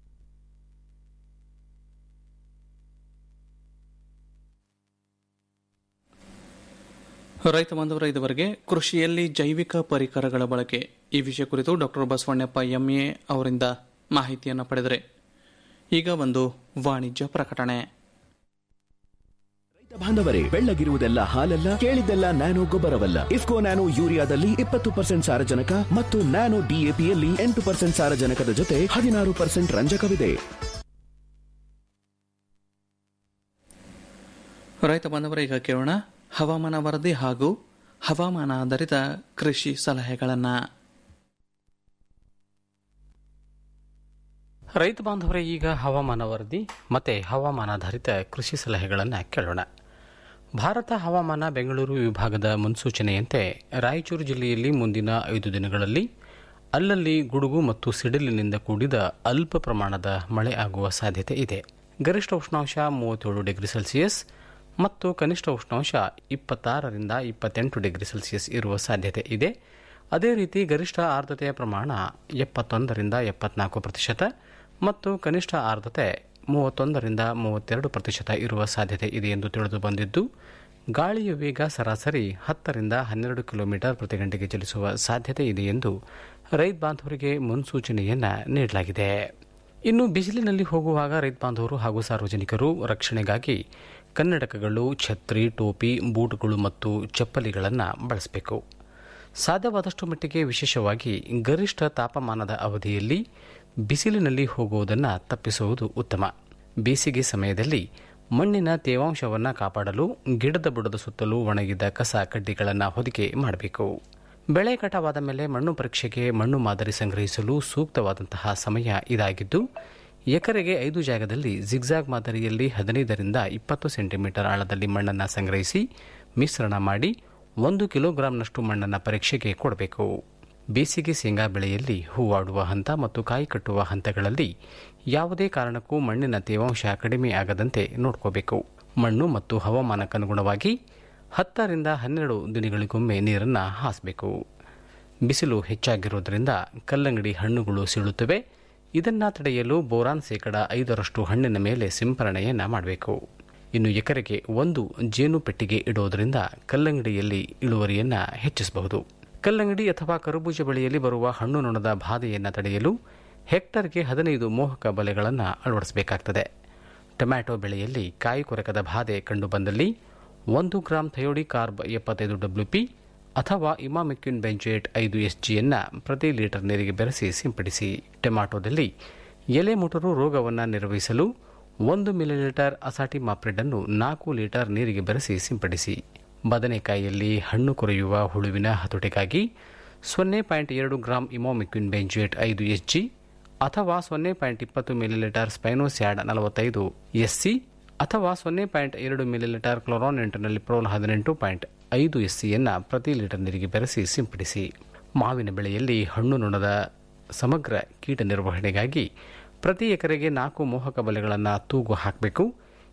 ರೈತ ಬಾಂಧವರ ಇದುವರೆಗೆ ಕೃಷಿಯಲ್ಲಿ ಜೈವಿಕ ಪರಿಕರಗಳ ಬಳಕೆ ಈ ವಿಷಯ ಕುರಿತು ಡಾಕ್ಟರ್ ಬಸವಣ್ಣಪ್ಪ ಎಂಎ ಅವರಿಂದ ಮಾಹಿತಿಯನ್ನು ಪಡೆದರೆ ಈಗ ಒಂದು ವಾಣಿಜ್ಯ ಪ್ರಕಟಣೆ ಬಾಂಧವರೇ ಬೆಳ್ಳಗಿರುವುದೆಲ್ಲ ಹಾಲಲ್ಲ ಕೇಳಿದ್ದೆಲ್ಲ ನ್ಯಾನೋ ಗೊಬ್ಬರವಲ್ಲ ಇಫ್ಕೋ ನ್ಯಾನೋ ಯೂರಿಯಾದಲ್ಲಿ ಇಪ್ಪತ್ತು ಪರ್ಸೆಂಟ್ ಸಾರಜನಕ ಮತ್ತು ನ್ಯಾನೋ ಡಿಎಪಿಯಲ್ಲಿ ಎಂಟು ಪರ್ಸೆಂಟ್ ಸಾರಜನಕದ ಜೊತೆ ಹದಿನಾರು ಪರ್ಸೆಂಟ್ ರಂಜಕವಿದೆ ರೈತ ಬಾಂಧವರ ಈಗ ಕೇಳೋಣ ಹವಾಮಾನ ವರದಿ ಹಾಗೂ ಹವಾಮಾನ ಆಧಾರಿತ ಕೃಷಿ ಸಲಹೆಗಳನ್ನು ರೈತ ಬಾಂಧವರೇ ಈಗ ಹವಾಮಾನ ವರದಿ ಮತ್ತು ಹವಾಮಾನಾಧಾರಿತ ಕೃಷಿ ಸಲಹೆಗಳನ್ನು ಕೇಳೋಣ ಭಾರತ ಹವಾಮಾನ ಬೆಂಗಳೂರು ವಿಭಾಗದ ಮುನ್ಸೂಚನೆಯಂತೆ ರಾಯಚೂರು ಜಿಲ್ಲೆಯಲ್ಲಿ ಮುಂದಿನ ಐದು ದಿನಗಳಲ್ಲಿ ಅಲ್ಲಲ್ಲಿ ಗುಡುಗು ಮತ್ತು ಸಿಡಿಲಿನಿಂದ ಕೂಡಿದ ಅಲ್ಪ ಪ್ರಮಾಣದ ಮಳೆ ಆಗುವ ಸಾಧ್ಯತೆ ಇದೆ ಗರಿಷ್ಠ ಉಷ್ಣಾಂಶ ಮೂವತ್ತೇಳು ಡಿಗ್ರಿ ಸೆಲ್ಸಿಯಸ್ ಮತ್ತು ಕನಿಷ್ಠ ಉಷ್ಣಾಂಶ ಇಪ್ಪತ್ತಾರರಿಂದ ಇಪ್ಪತ್ತೆಂಟು ಡಿಗ್ರಿ ಸೆಲ್ಸಿಯಸ್ ಇರುವ ಸಾಧ್ಯತೆ ಇದೆ ಅದೇ ರೀತಿ ಗರಿಷ್ಠ ಆರ್ದ್ರತೆಯ ಪ್ರಮಾಣ ಎಪ್ಪತ್ತೊಂದರಿಂದ ಎಪ್ಪತ್ನಾಲ್ಕು ಪ್ರತಿಶತ ಮತ್ತು ಕನಿಷ್ಠ ಆರ್ದ್ರತೆ ಮೂವತ್ತೊಂದರಿಂದ ಮೂವತ್ತೆರಡು ಪ್ರತಿಶತ ಇರುವ ಸಾಧ್ಯತೆ ಇದೆ ಎಂದು ತಿಳಿದು ಬಂದಿದ್ದು ಗಾಳಿಯ ವೇಗ ಸರಾಸರಿ ಹತ್ತರಿಂದ ಹನ್ನೆರಡು ಕಿಲೋಮೀಟರ್ ಪ್ರತಿ ಗಂಟೆಗೆ ಚಲಿಸುವ ಸಾಧ್ಯತೆ ಇದೆ ಎಂದು ರೈತ ಬಾಂಧವರಿಗೆ ಮುನ್ಸೂಚನೆಯನ್ನ ನೀಡಲಾಗಿದೆ ಇನ್ನು ಬಿಸಿಲಿನಲ್ಲಿ ಹೋಗುವಾಗ ರೈತ ಬಾಂಧವರು ಹಾಗೂ ಸಾರ್ವಜನಿಕರು ರಕ್ಷಣೆಗಾಗಿ ಕನ್ನಡಕಗಳು ಛತ್ರಿ ಟೋಪಿ ಬೂಟ್ಗಳು ಮತ್ತು ಚಪ್ಪಲಿಗಳನ್ನು ಬಳಸಬೇಕು ಸಾಧ್ಯವಾದಷ್ಟು ಮಟ್ಟಿಗೆ ವಿಶೇಷವಾಗಿ ಗರಿಷ್ಠ ತಾಪಮಾನದ ಅವಧಿಯಲ್ಲಿ ಬಿಸಿಲಿನಲ್ಲಿ ಹೋಗುವುದನ್ನು ತಪ್ಪಿಸುವುದು ಉತ್ತಮ ಬೇಸಿಗೆ ಸಮಯದಲ್ಲಿ ಮಣ್ಣಿನ ತೇವಾಂಶವನ್ನು ಕಾಪಾಡಲು ಗಿಡದ ಬುಡದ ಸುತ್ತಲೂ ಒಣಗಿದ ಕಸ ಕಡ್ಡಿಗಳನ್ನು ಹೊದಿಕೆ ಮಾಡಬೇಕು ಬೆಳೆ ಕಟಾವಾದ ಮೇಲೆ ಮಣ್ಣು ಪರೀಕ್ಷೆಗೆ ಮಣ್ಣು ಮಾದರಿ ಸಂಗ್ರಹಿಸಲು ಸೂಕ್ತವಾದಂತಹ ಸಮಯ ಇದಾಗಿದ್ದು ಎಕರೆಗೆ ಐದು ಜಾಗದಲ್ಲಿ ಜಿಗ್ಜಾಗ್ ಮಾದರಿಯಲ್ಲಿ ಹದಿನೈದರಿಂದ ಇಪ್ಪತ್ತು ಸೆಂಟಿಮೀಟರ್ ಆಳದಲ್ಲಿ ಮಣ್ಣನ್ನು ಸಂಗ್ರಹಿಸಿ ಮಿಶ್ರಣ ಮಾಡಿ ಒಂದು ಕಿಲೋಗ್ರಾಂನಷ್ಟು ಮಣ್ಣನ್ನು ಪರೀಕ್ಷೆಗೆ ಕೊಡಬೇಕು ಬೇಸಿಗೆ ಶೇಂಗಾ ಬೆಳೆಯಲ್ಲಿ ಹೂವಾಡುವ ಹಂತ ಮತ್ತು ಕಾಯಿ ಕಟ್ಟುವ ಹಂತಗಳಲ್ಲಿ ಯಾವುದೇ ಕಾರಣಕ್ಕೂ ಮಣ್ಣಿನ ತೇವಾಂಶ ಕಡಿಮೆ ಆಗದಂತೆ ನೋಡ್ಕೋಬೇಕು ಮಣ್ಣು ಮತ್ತು ಹವಾಮಾನಕ್ಕನುಗುಣವಾಗಿ ಹತ್ತರಿಂದ ಹನ್ನೆರಡು ದಿನಗಳಿಗೊಮ್ಮೆ ನೀರನ್ನು ಹಾಸಬೇಕು ಬಿಸಿಲು ಹೆಚ್ಚಾಗಿರುವುದರಿಂದ ಕಲ್ಲಂಗಡಿ ಹಣ್ಣುಗಳು ಸೀಳುತ್ತವೆ ಇದನ್ನು ತಡೆಯಲು ಬೋರಾನ್ ಶೇಕಡ ಐದರಷ್ಟು ಹಣ್ಣಿನ ಮೇಲೆ ಸಿಂಪರಣೆಯನ್ನು ಮಾಡಬೇಕು ಇನ್ನು ಎಕರೆಗೆ ಒಂದು ಜೇನು ಪೆಟ್ಟಿಗೆ ಇಡುವುದರಿಂದ ಕಲ್ಲಂಗಡಿಯಲ್ಲಿ ಇಳುವರಿಯನ್ನು ಹೆಚ್ಚಿಸಬಹುದು ಕಲ್ಲಂಗಡಿ ಅಥವಾ ಕರಬೂಜ ಬೆಳೆಯಲ್ಲಿ ಬರುವ ಹಣ್ಣು ನೊಣದ ಬಾಧೆಯನ್ನು ತಡೆಯಲು ಹೆಕ್ಟರ್ಗೆ ಹದಿನೈದು ಮೋಹಕ ಬಲೆಗಳನ್ನು ಅಳವಡಿಸಬೇಕಾಗ್ತದೆ ಟೊಮ್ಯಾಟೊ ಬೆಳೆಯಲ್ಲಿ ಕಾಯಿ ಕೊರಕದ ಬಾಧೆ ಕಂಡುಬಂದಲ್ಲಿ ಒಂದು ಗ್ರಾಂ ಥಯೋಡಿ ಕಾರ್ಬ್ ಎಪ್ಪತ್ತೈದು ಡಬ್ಲ್ಯೂಪಿ ಅಥವಾ ಇಮಾಮಿಕ್ವಿನ್ ಬೆಂಜೇಟ್ ಐದು ಎಸ್ ಜಿಯನ್ನು ಪ್ರತಿ ಲೀಟರ್ ನೀರಿಗೆ ಬೆರೆಸಿ ಸಿಂಪಡಿಸಿ ಟೊಮ್ಯಾಟೊದಲ್ಲಿ ಎಲೆ ಮುಟರು ರೋಗವನ್ನು ನಿರ್ವಹಿಸಲು ಒಂದು ಮಿಲಿಲೀಟರ್ ಅಸಾಟಿ ಮಾಪ್ರಿಡನ್ನು ನಾಲ್ಕು ಲೀಟರ್ ನೀರಿಗೆ ಬೆರೆಸಿ ಸಿಂಪಡಿಸಿ ಬದನೆಕಾಯಿಯಲ್ಲಿ ಹಣ್ಣು ಕೊರೆಯುವ ಹುಳುವಿನ ಹತೋಟಿಗಾಗಿ ಸೊನ್ನೆ ಪಾಯಿಂಟ್ ಎರಡು ಗ್ರಾಂ ಇಮೋಮಿಕ್ವಿನ್ ಬೆಂಜೇಟ್ ಐದು ಎಸ್ ಜಿ ಅಥವಾ ಸೊನ್ನೆ ಪಾಯಿಂಟ್ ಇಪ್ಪತ್ತು ಮಿಲಿಲೀಟರ್ ಸ್ಪೈನೋಸ್ಯಾಡ್ ನಲವತ್ತೈದು ಎಸ್ಸಿ ಅಥವಾ ಸೊನ್ನೆ ಪಾಯಿಂಟ್ ಎರಡು ಮಿಲಿಲೀಟರ್ ಕ್ಲೋರಾನ್ ಎಂಟನಲ್ಲಿ ಪ್ರೋಲ್ ಹದಿನೆಂಟು ಪಾಯಿಂಟ್ ಐದು ಎಸ್ಸಿಯನ್ನು ಪ್ರತಿ ಲೀಟರ್ ನೀರಿಗೆ ಬೆರೆಸಿ ಸಿಂಪಡಿಸಿ ಮಾವಿನ ಬೆಳೆಯಲ್ಲಿ ಹಣ್ಣು ನೊಣದ ಸಮಗ್ರ ಕೀಟ ನಿರ್ವಹಣೆಗಾಗಿ ಪ್ರತಿ ಎಕರೆಗೆ ನಾಲ್ಕು ಮೋಹಕ ಬಲೆಗಳನ್ನು ತೂಗು ಹಾಕಬೇಕು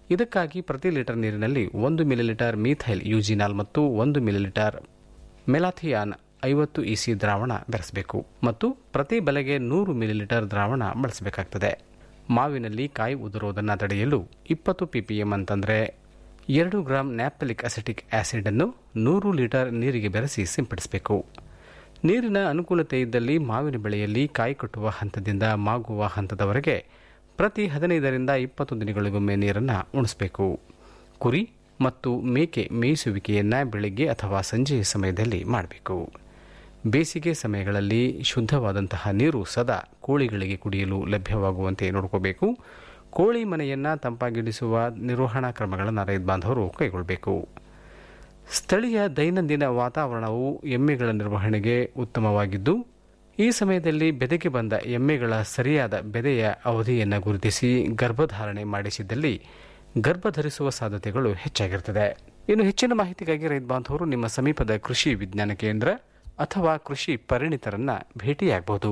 ಇದಕ್ಕಾಗಿ ಪ್ರತಿ ಲೀಟರ್ ನೀರಿನಲ್ಲಿ ಒಂದು ಮಿಲಿಲೀಟರ್ ಮೀಥೈಲ್ ಯೂಜಿನಾಲ್ ಮತ್ತು ಒಂದು ಮಿಲಿಲೀಟರ್ ಮೆಲಾಥಿಯಾನ್ ಐವತ್ತು ಇಸಿ ದ್ರಾವಣ ಬೆರೆಸಬೇಕು ಮತ್ತು ಪ್ರತಿ ಬಲೆಗೆ ನೂರು ಮಿಲಿಲೀಟರ್ ದ್ರಾವಣ ಬಳಸಬೇಕಾಗ್ತದೆ ಮಾವಿನಲ್ಲಿ ಕಾಯಿ ಉದುರುವುದನ್ನು ತಡೆಯಲು ಇಪ್ಪತ್ತು ಪಿಪಿಎಂ ಅಂತಂದರೆ ಎರಡು ಗ್ರಾಂ ನ್ಯಾಪ್ತಲಿಕ್ ಅಸಿಟಿಕ್ ಆಸಿಡ್ ಅನ್ನು ನೂರು ಲೀಟರ್ ನೀರಿಗೆ ಬೆರೆಸಿ ಸಿಂಪಡಿಸಬೇಕು ನೀರಿನ ಅನುಕೂಲತೆ ಇದ್ದಲ್ಲಿ ಮಾವಿನ ಬೆಳೆಯಲ್ಲಿ ಕಾಯಿ ಕಟ್ಟುವ ಹಂತದಿಂದ ಮಾಗುವ ಹಂತದವರೆಗೆ ಪ್ರತಿ ಹದಿನೈದರಿಂದ ಇಪ್ಪತ್ತು ದಿನಗಳಿಗೊಮ್ಮೆ ನೀರನ್ನು ಉಣಿಸಬೇಕು ಕುರಿ ಮತ್ತು ಮೇಕೆ ಮೇಯಿಸುವಿಕೆಯನ್ನು ಬೆಳಗ್ಗೆ ಅಥವಾ ಸಂಜೆಯ ಸಮಯದಲ್ಲಿ ಮಾಡಬೇಕು ಬೇಸಿಗೆ ಸಮಯಗಳಲ್ಲಿ ಶುದ್ಧವಾದಂತಹ ನೀರು ಸದಾ ಕೋಳಿಗಳಿಗೆ ಕುಡಿಯಲು ಲಭ್ಯವಾಗುವಂತೆ ನೋಡ್ಕೋಬೇಕು ಕೋಳಿ ಮನೆಯನ್ನು ತಂಪಾಗಿಡಿಸುವ ನಿರ್ವಹಣಾ ಕ್ರಮಗಳನ್ನು ರೈತ ಬಾಂಧವರು ಕೈಗೊಳ್ಳಬೇಕು ಸ್ಥಳೀಯ ದೈನಂದಿನ ವಾತಾವರಣವು ಎಮ್ಮೆಗಳ ನಿರ್ವಹಣೆಗೆ ಉತ್ತಮವಾಗಿದ್ದು ಈ ಸಮಯದಲ್ಲಿ ಬೆದೆಗೆ ಬಂದ ಎಮ್ಮೆಗಳ ಸರಿಯಾದ ಬೆದೆಯ ಅವಧಿಯನ್ನು ಗುರುತಿಸಿ ಗರ್ಭಧಾರಣೆ ಮಾಡಿಸಿದ್ದಲ್ಲಿ ಗರ್ಭಧರಿಸುವ ಸಾಧ್ಯತೆಗಳು ಹೆಚ್ಚಾಗಿರುತ್ತದೆ ಇನ್ನು ಹೆಚ್ಚಿನ ಮಾಹಿತಿಗಾಗಿ ರೈತ ಬಾಂಧವರು ನಿಮ್ಮ ಸಮೀಪದ ಕೃಷಿ ವಿಜ್ಞಾನ ಕೇಂದ್ರ ಅಥವಾ ಕೃಷಿ ಪರಿಣಿತರನ್ನ ಭೇಟಿಯಾಗಬಹುದು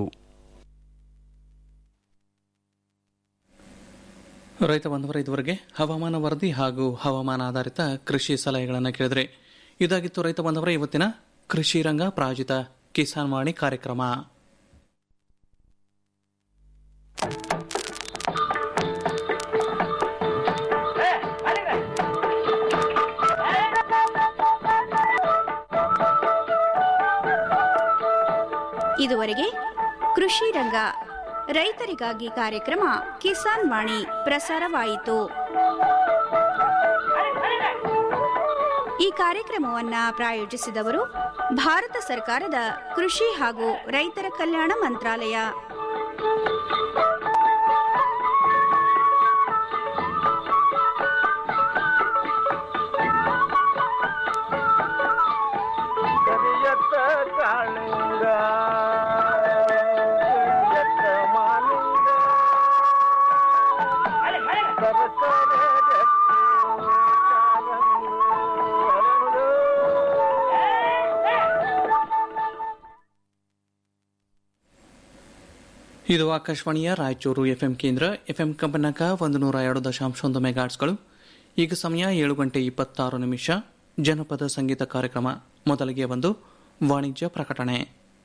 ರೈತ ಬಾಂಧವರ ಇದುವರೆಗೆ ಹವಾಮಾನ ವರದಿ ಹಾಗೂ ಹವಾಮಾನ ಆಧಾರಿತ ಕೃಷಿ ಸಲಹೆಗಳನ್ನು ಕೇಳಿದ್ರೆ ಇದಾಗಿತ್ತು ರೈತ ಬಾಂಧವರ ಇವತ್ತಿನ ಕೃಷಿ ರಂಗ ಪ್ರಾಯೋಜಿತ ಕಿಸಾನ್ ವಾಣಿ ಕಾರ್ಯಕ್ರಮ ಇದುವರೆಗೆ ಕೃಷಿ ರಂಗ ರೈತರಿಗಾಗಿ ಕಾರ್ಯಕ್ರಮ ಕಿಸಾನ್ ವಾಣಿ ಪ್ರಸಾರವಾಯಿತು ಈ ಕಾರ್ಯಕ್ರಮವನ್ನ ಪ್ರಾಯೋಜಿಸಿದವರು ಭಾರತ ಸರ್ಕಾರದ ಕೃಷಿ ಹಾಗೂ ರೈತರ ಕಲ್ಯಾಣ ಮಂತ್ರಾಲಯ ಕರಿಯತ್ತ ಕಾಳಿಂಗ ಕರಿಯತ್ತ ಮಾಲಿಂಗ ಸರಸರ ಜಟ್ಟಿ ಕಾಲಂದು ಹರಳು. ಇದು ಆಕಾಶವಾಣಿಯ ರಾಯಚೂರು ಎಫ್ಎಂ ಕೇಂದ್ರ ಎಫ್ಎಂ ಕಂಪನಾಕ ಒಂದು ನೂರ ಎರಡು ದಶಾಂಶ ಒಂದು ಮೆಗಾಟ್ಸ್ಗಳು ಈಗ ಸಮಯ ಏಳು ಗಂಟೆ ಇಪ್ಪತ್ತಾರು ನಿಮಿಷ ಜನಪದ ಸಂಗೀತ ಕಾರ್ಯಕ್ರಮ ಮೊದಲಿಗೆ ಒಂದು ವಾಣಿಜ್ಯ ಪ್ರಕಟಣೆ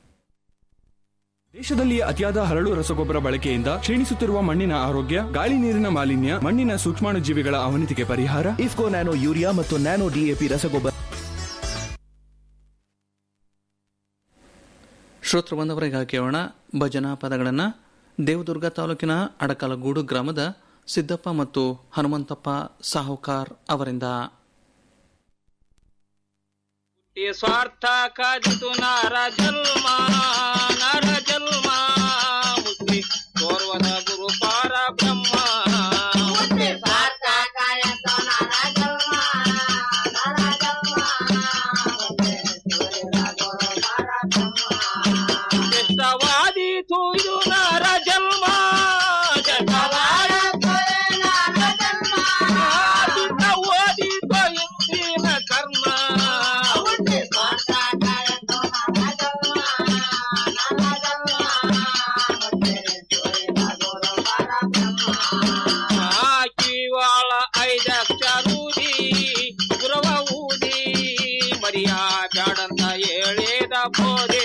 ದೇಶದಲ್ಲಿ ಅತಿಯಾದ ಹರಳು ರಸಗೊಬ್ಬರ ಬಳಕೆಯಿಂದ ಕ್ಷೀಣಿಸುತ್ತಿರುವ ಮಣ್ಣಿನ ಆರೋಗ್ಯ ಗಾಳಿ ನೀರಿನ ಮಾಲಿನ್ಯ ಮಣ್ಣಿನ ಸೂಕ್ಷ್ಮಾಣು ಜೀವಿಗಳ ಅವನತಿಗೆ ಪರಿಹಾರ ಇಫ್ಕೋ ನ್ಯಾನೋ ಯೂರಿಯಾ ಮತ್ತು ನ್ಯಾನೋ ಡಿಎಪಿ ರಸಗೊಬ್ಬರ ಶ್ರೋತೃ ಬಂದವರಿಗೆ ಕೇಳೋಣ ಭಜನಾ ಪದಗಳನ್ನು ದೇವದುರ್ಗ ತಾಲೂಕಿನ ಅಡಕಲಗೂಡು ಗ್ರಾಮದ ಸಿದ್ದಪ್ಪ ಮತ್ತು ಹನುಮಂತಪ್ಪ ಸಾಹುಕಾರ್ ಅವರಿಂದ ಈ ಸ್ವಾರ್ಥ ಕಾದಿತು ನಾರ ಜನ್ಮ ನರ ಜನ್ಮ ಮುಕ್ತಿ ತೋರ್ವದ ಗುರು ಪಾರ ಬ್ರಹ್ಮ ಶ್ರೇಷ್ಠವಾದೀತು ಇದು ನರ ಜನ್ಮ ಓದಿತು ಇಂದಿನ ಕರ್ಮ ಕಿವಾಳ ಐದಕ್ಷರೂದಿ ಗುರವ ಊದಿ ಮರಿಯಾ ಬ್ಯಾಡಂತ ಹೇಳಿದ ಬೋದೆ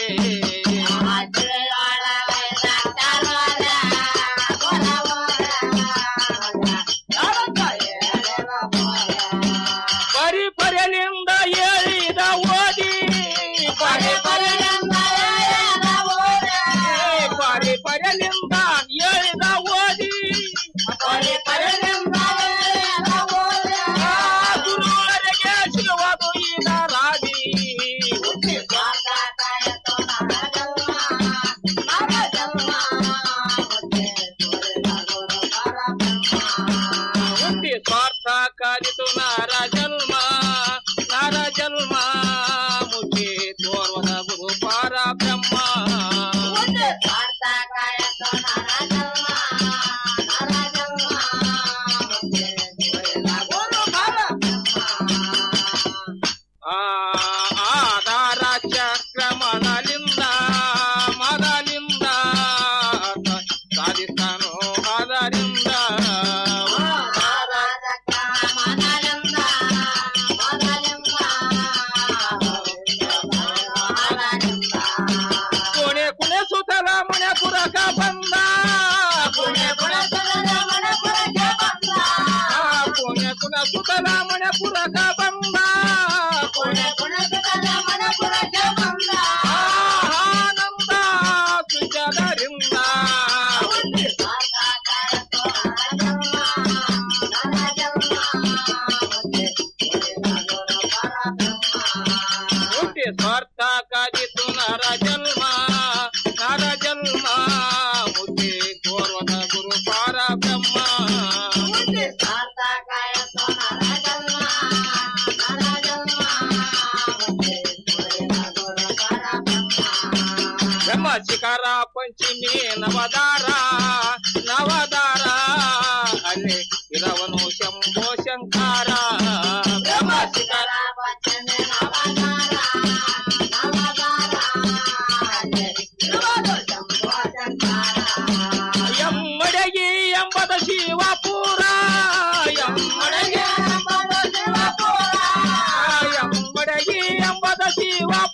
ಪರಿ ಪರಿಲಿಂದ ಹೇಳಿದ ಓದಿ ಪರಿ ಪರಿಲಿಂದ ಪರಿ ಪರಿಲಿಂದ ಹೇಳಿದ ಓದಿ ಪರಿ ಪರಿಲಿಂದ ಗುರುವರಿಗೆ ಶಿವದು ಈಗ ರಾಗಿ ಹುಟ್ಟಿ ಸ್ವಾರ್ಥ ಕಾದಿತು ನಾರ ಜನ್ಮ ನಾರ ಜನ್ಮ ಮುಚ್ಚಿ ತೋರ್ವದ ಗುರು ಪಾರ ಬ್ರಹ್ಮ ಆ ಆಧಾರ ಚಕ್ರಮಣಲಿಂದ ಮದಲಿಂದ ಸಾಧಿಸ್ತಾನೋ ಅದರಿಂದ ಕಾದಿತು ನರ ಜನ್ಮ ನರ ಜನ್ಮ ಮುದ್ದೆ ಕೋರ್ವದ ಗುರು ಪಾರ ಬ್ರಹ್ಮ ಮುದ್ದೆ ಸಾರ್ಥಕಾಯಿತು ನರ ಜನ್ಮ ನರ ಜನ್ಮ ಬ್ರಹ್ಮ ಶಿಖರ ಪಂಚಮಿ ನವದಾರ ನವದಾರ ಅಲ್ಲಿ ಇರವನು ಶಂಭೋ ಶಂಕರ ಬ್ರಹ್ಮ ಶಿಖರ ಪಂಚಮಿ ನವದಾರ ನವದಾರ ಅಲ್ಲಿ ಇರುವನು ಶಂಭೋ ಶಂಕರ ಎಮ್ಮಡಗಿ ಎಂಬದ ಶಿವಪುರ ಎಮ್ಮಡಗಿ ಎಂಬದ ಶಿವಪುರ ಎಮ್ಮಡಗಿ ಎಂಬದ ಶಿವಪುರ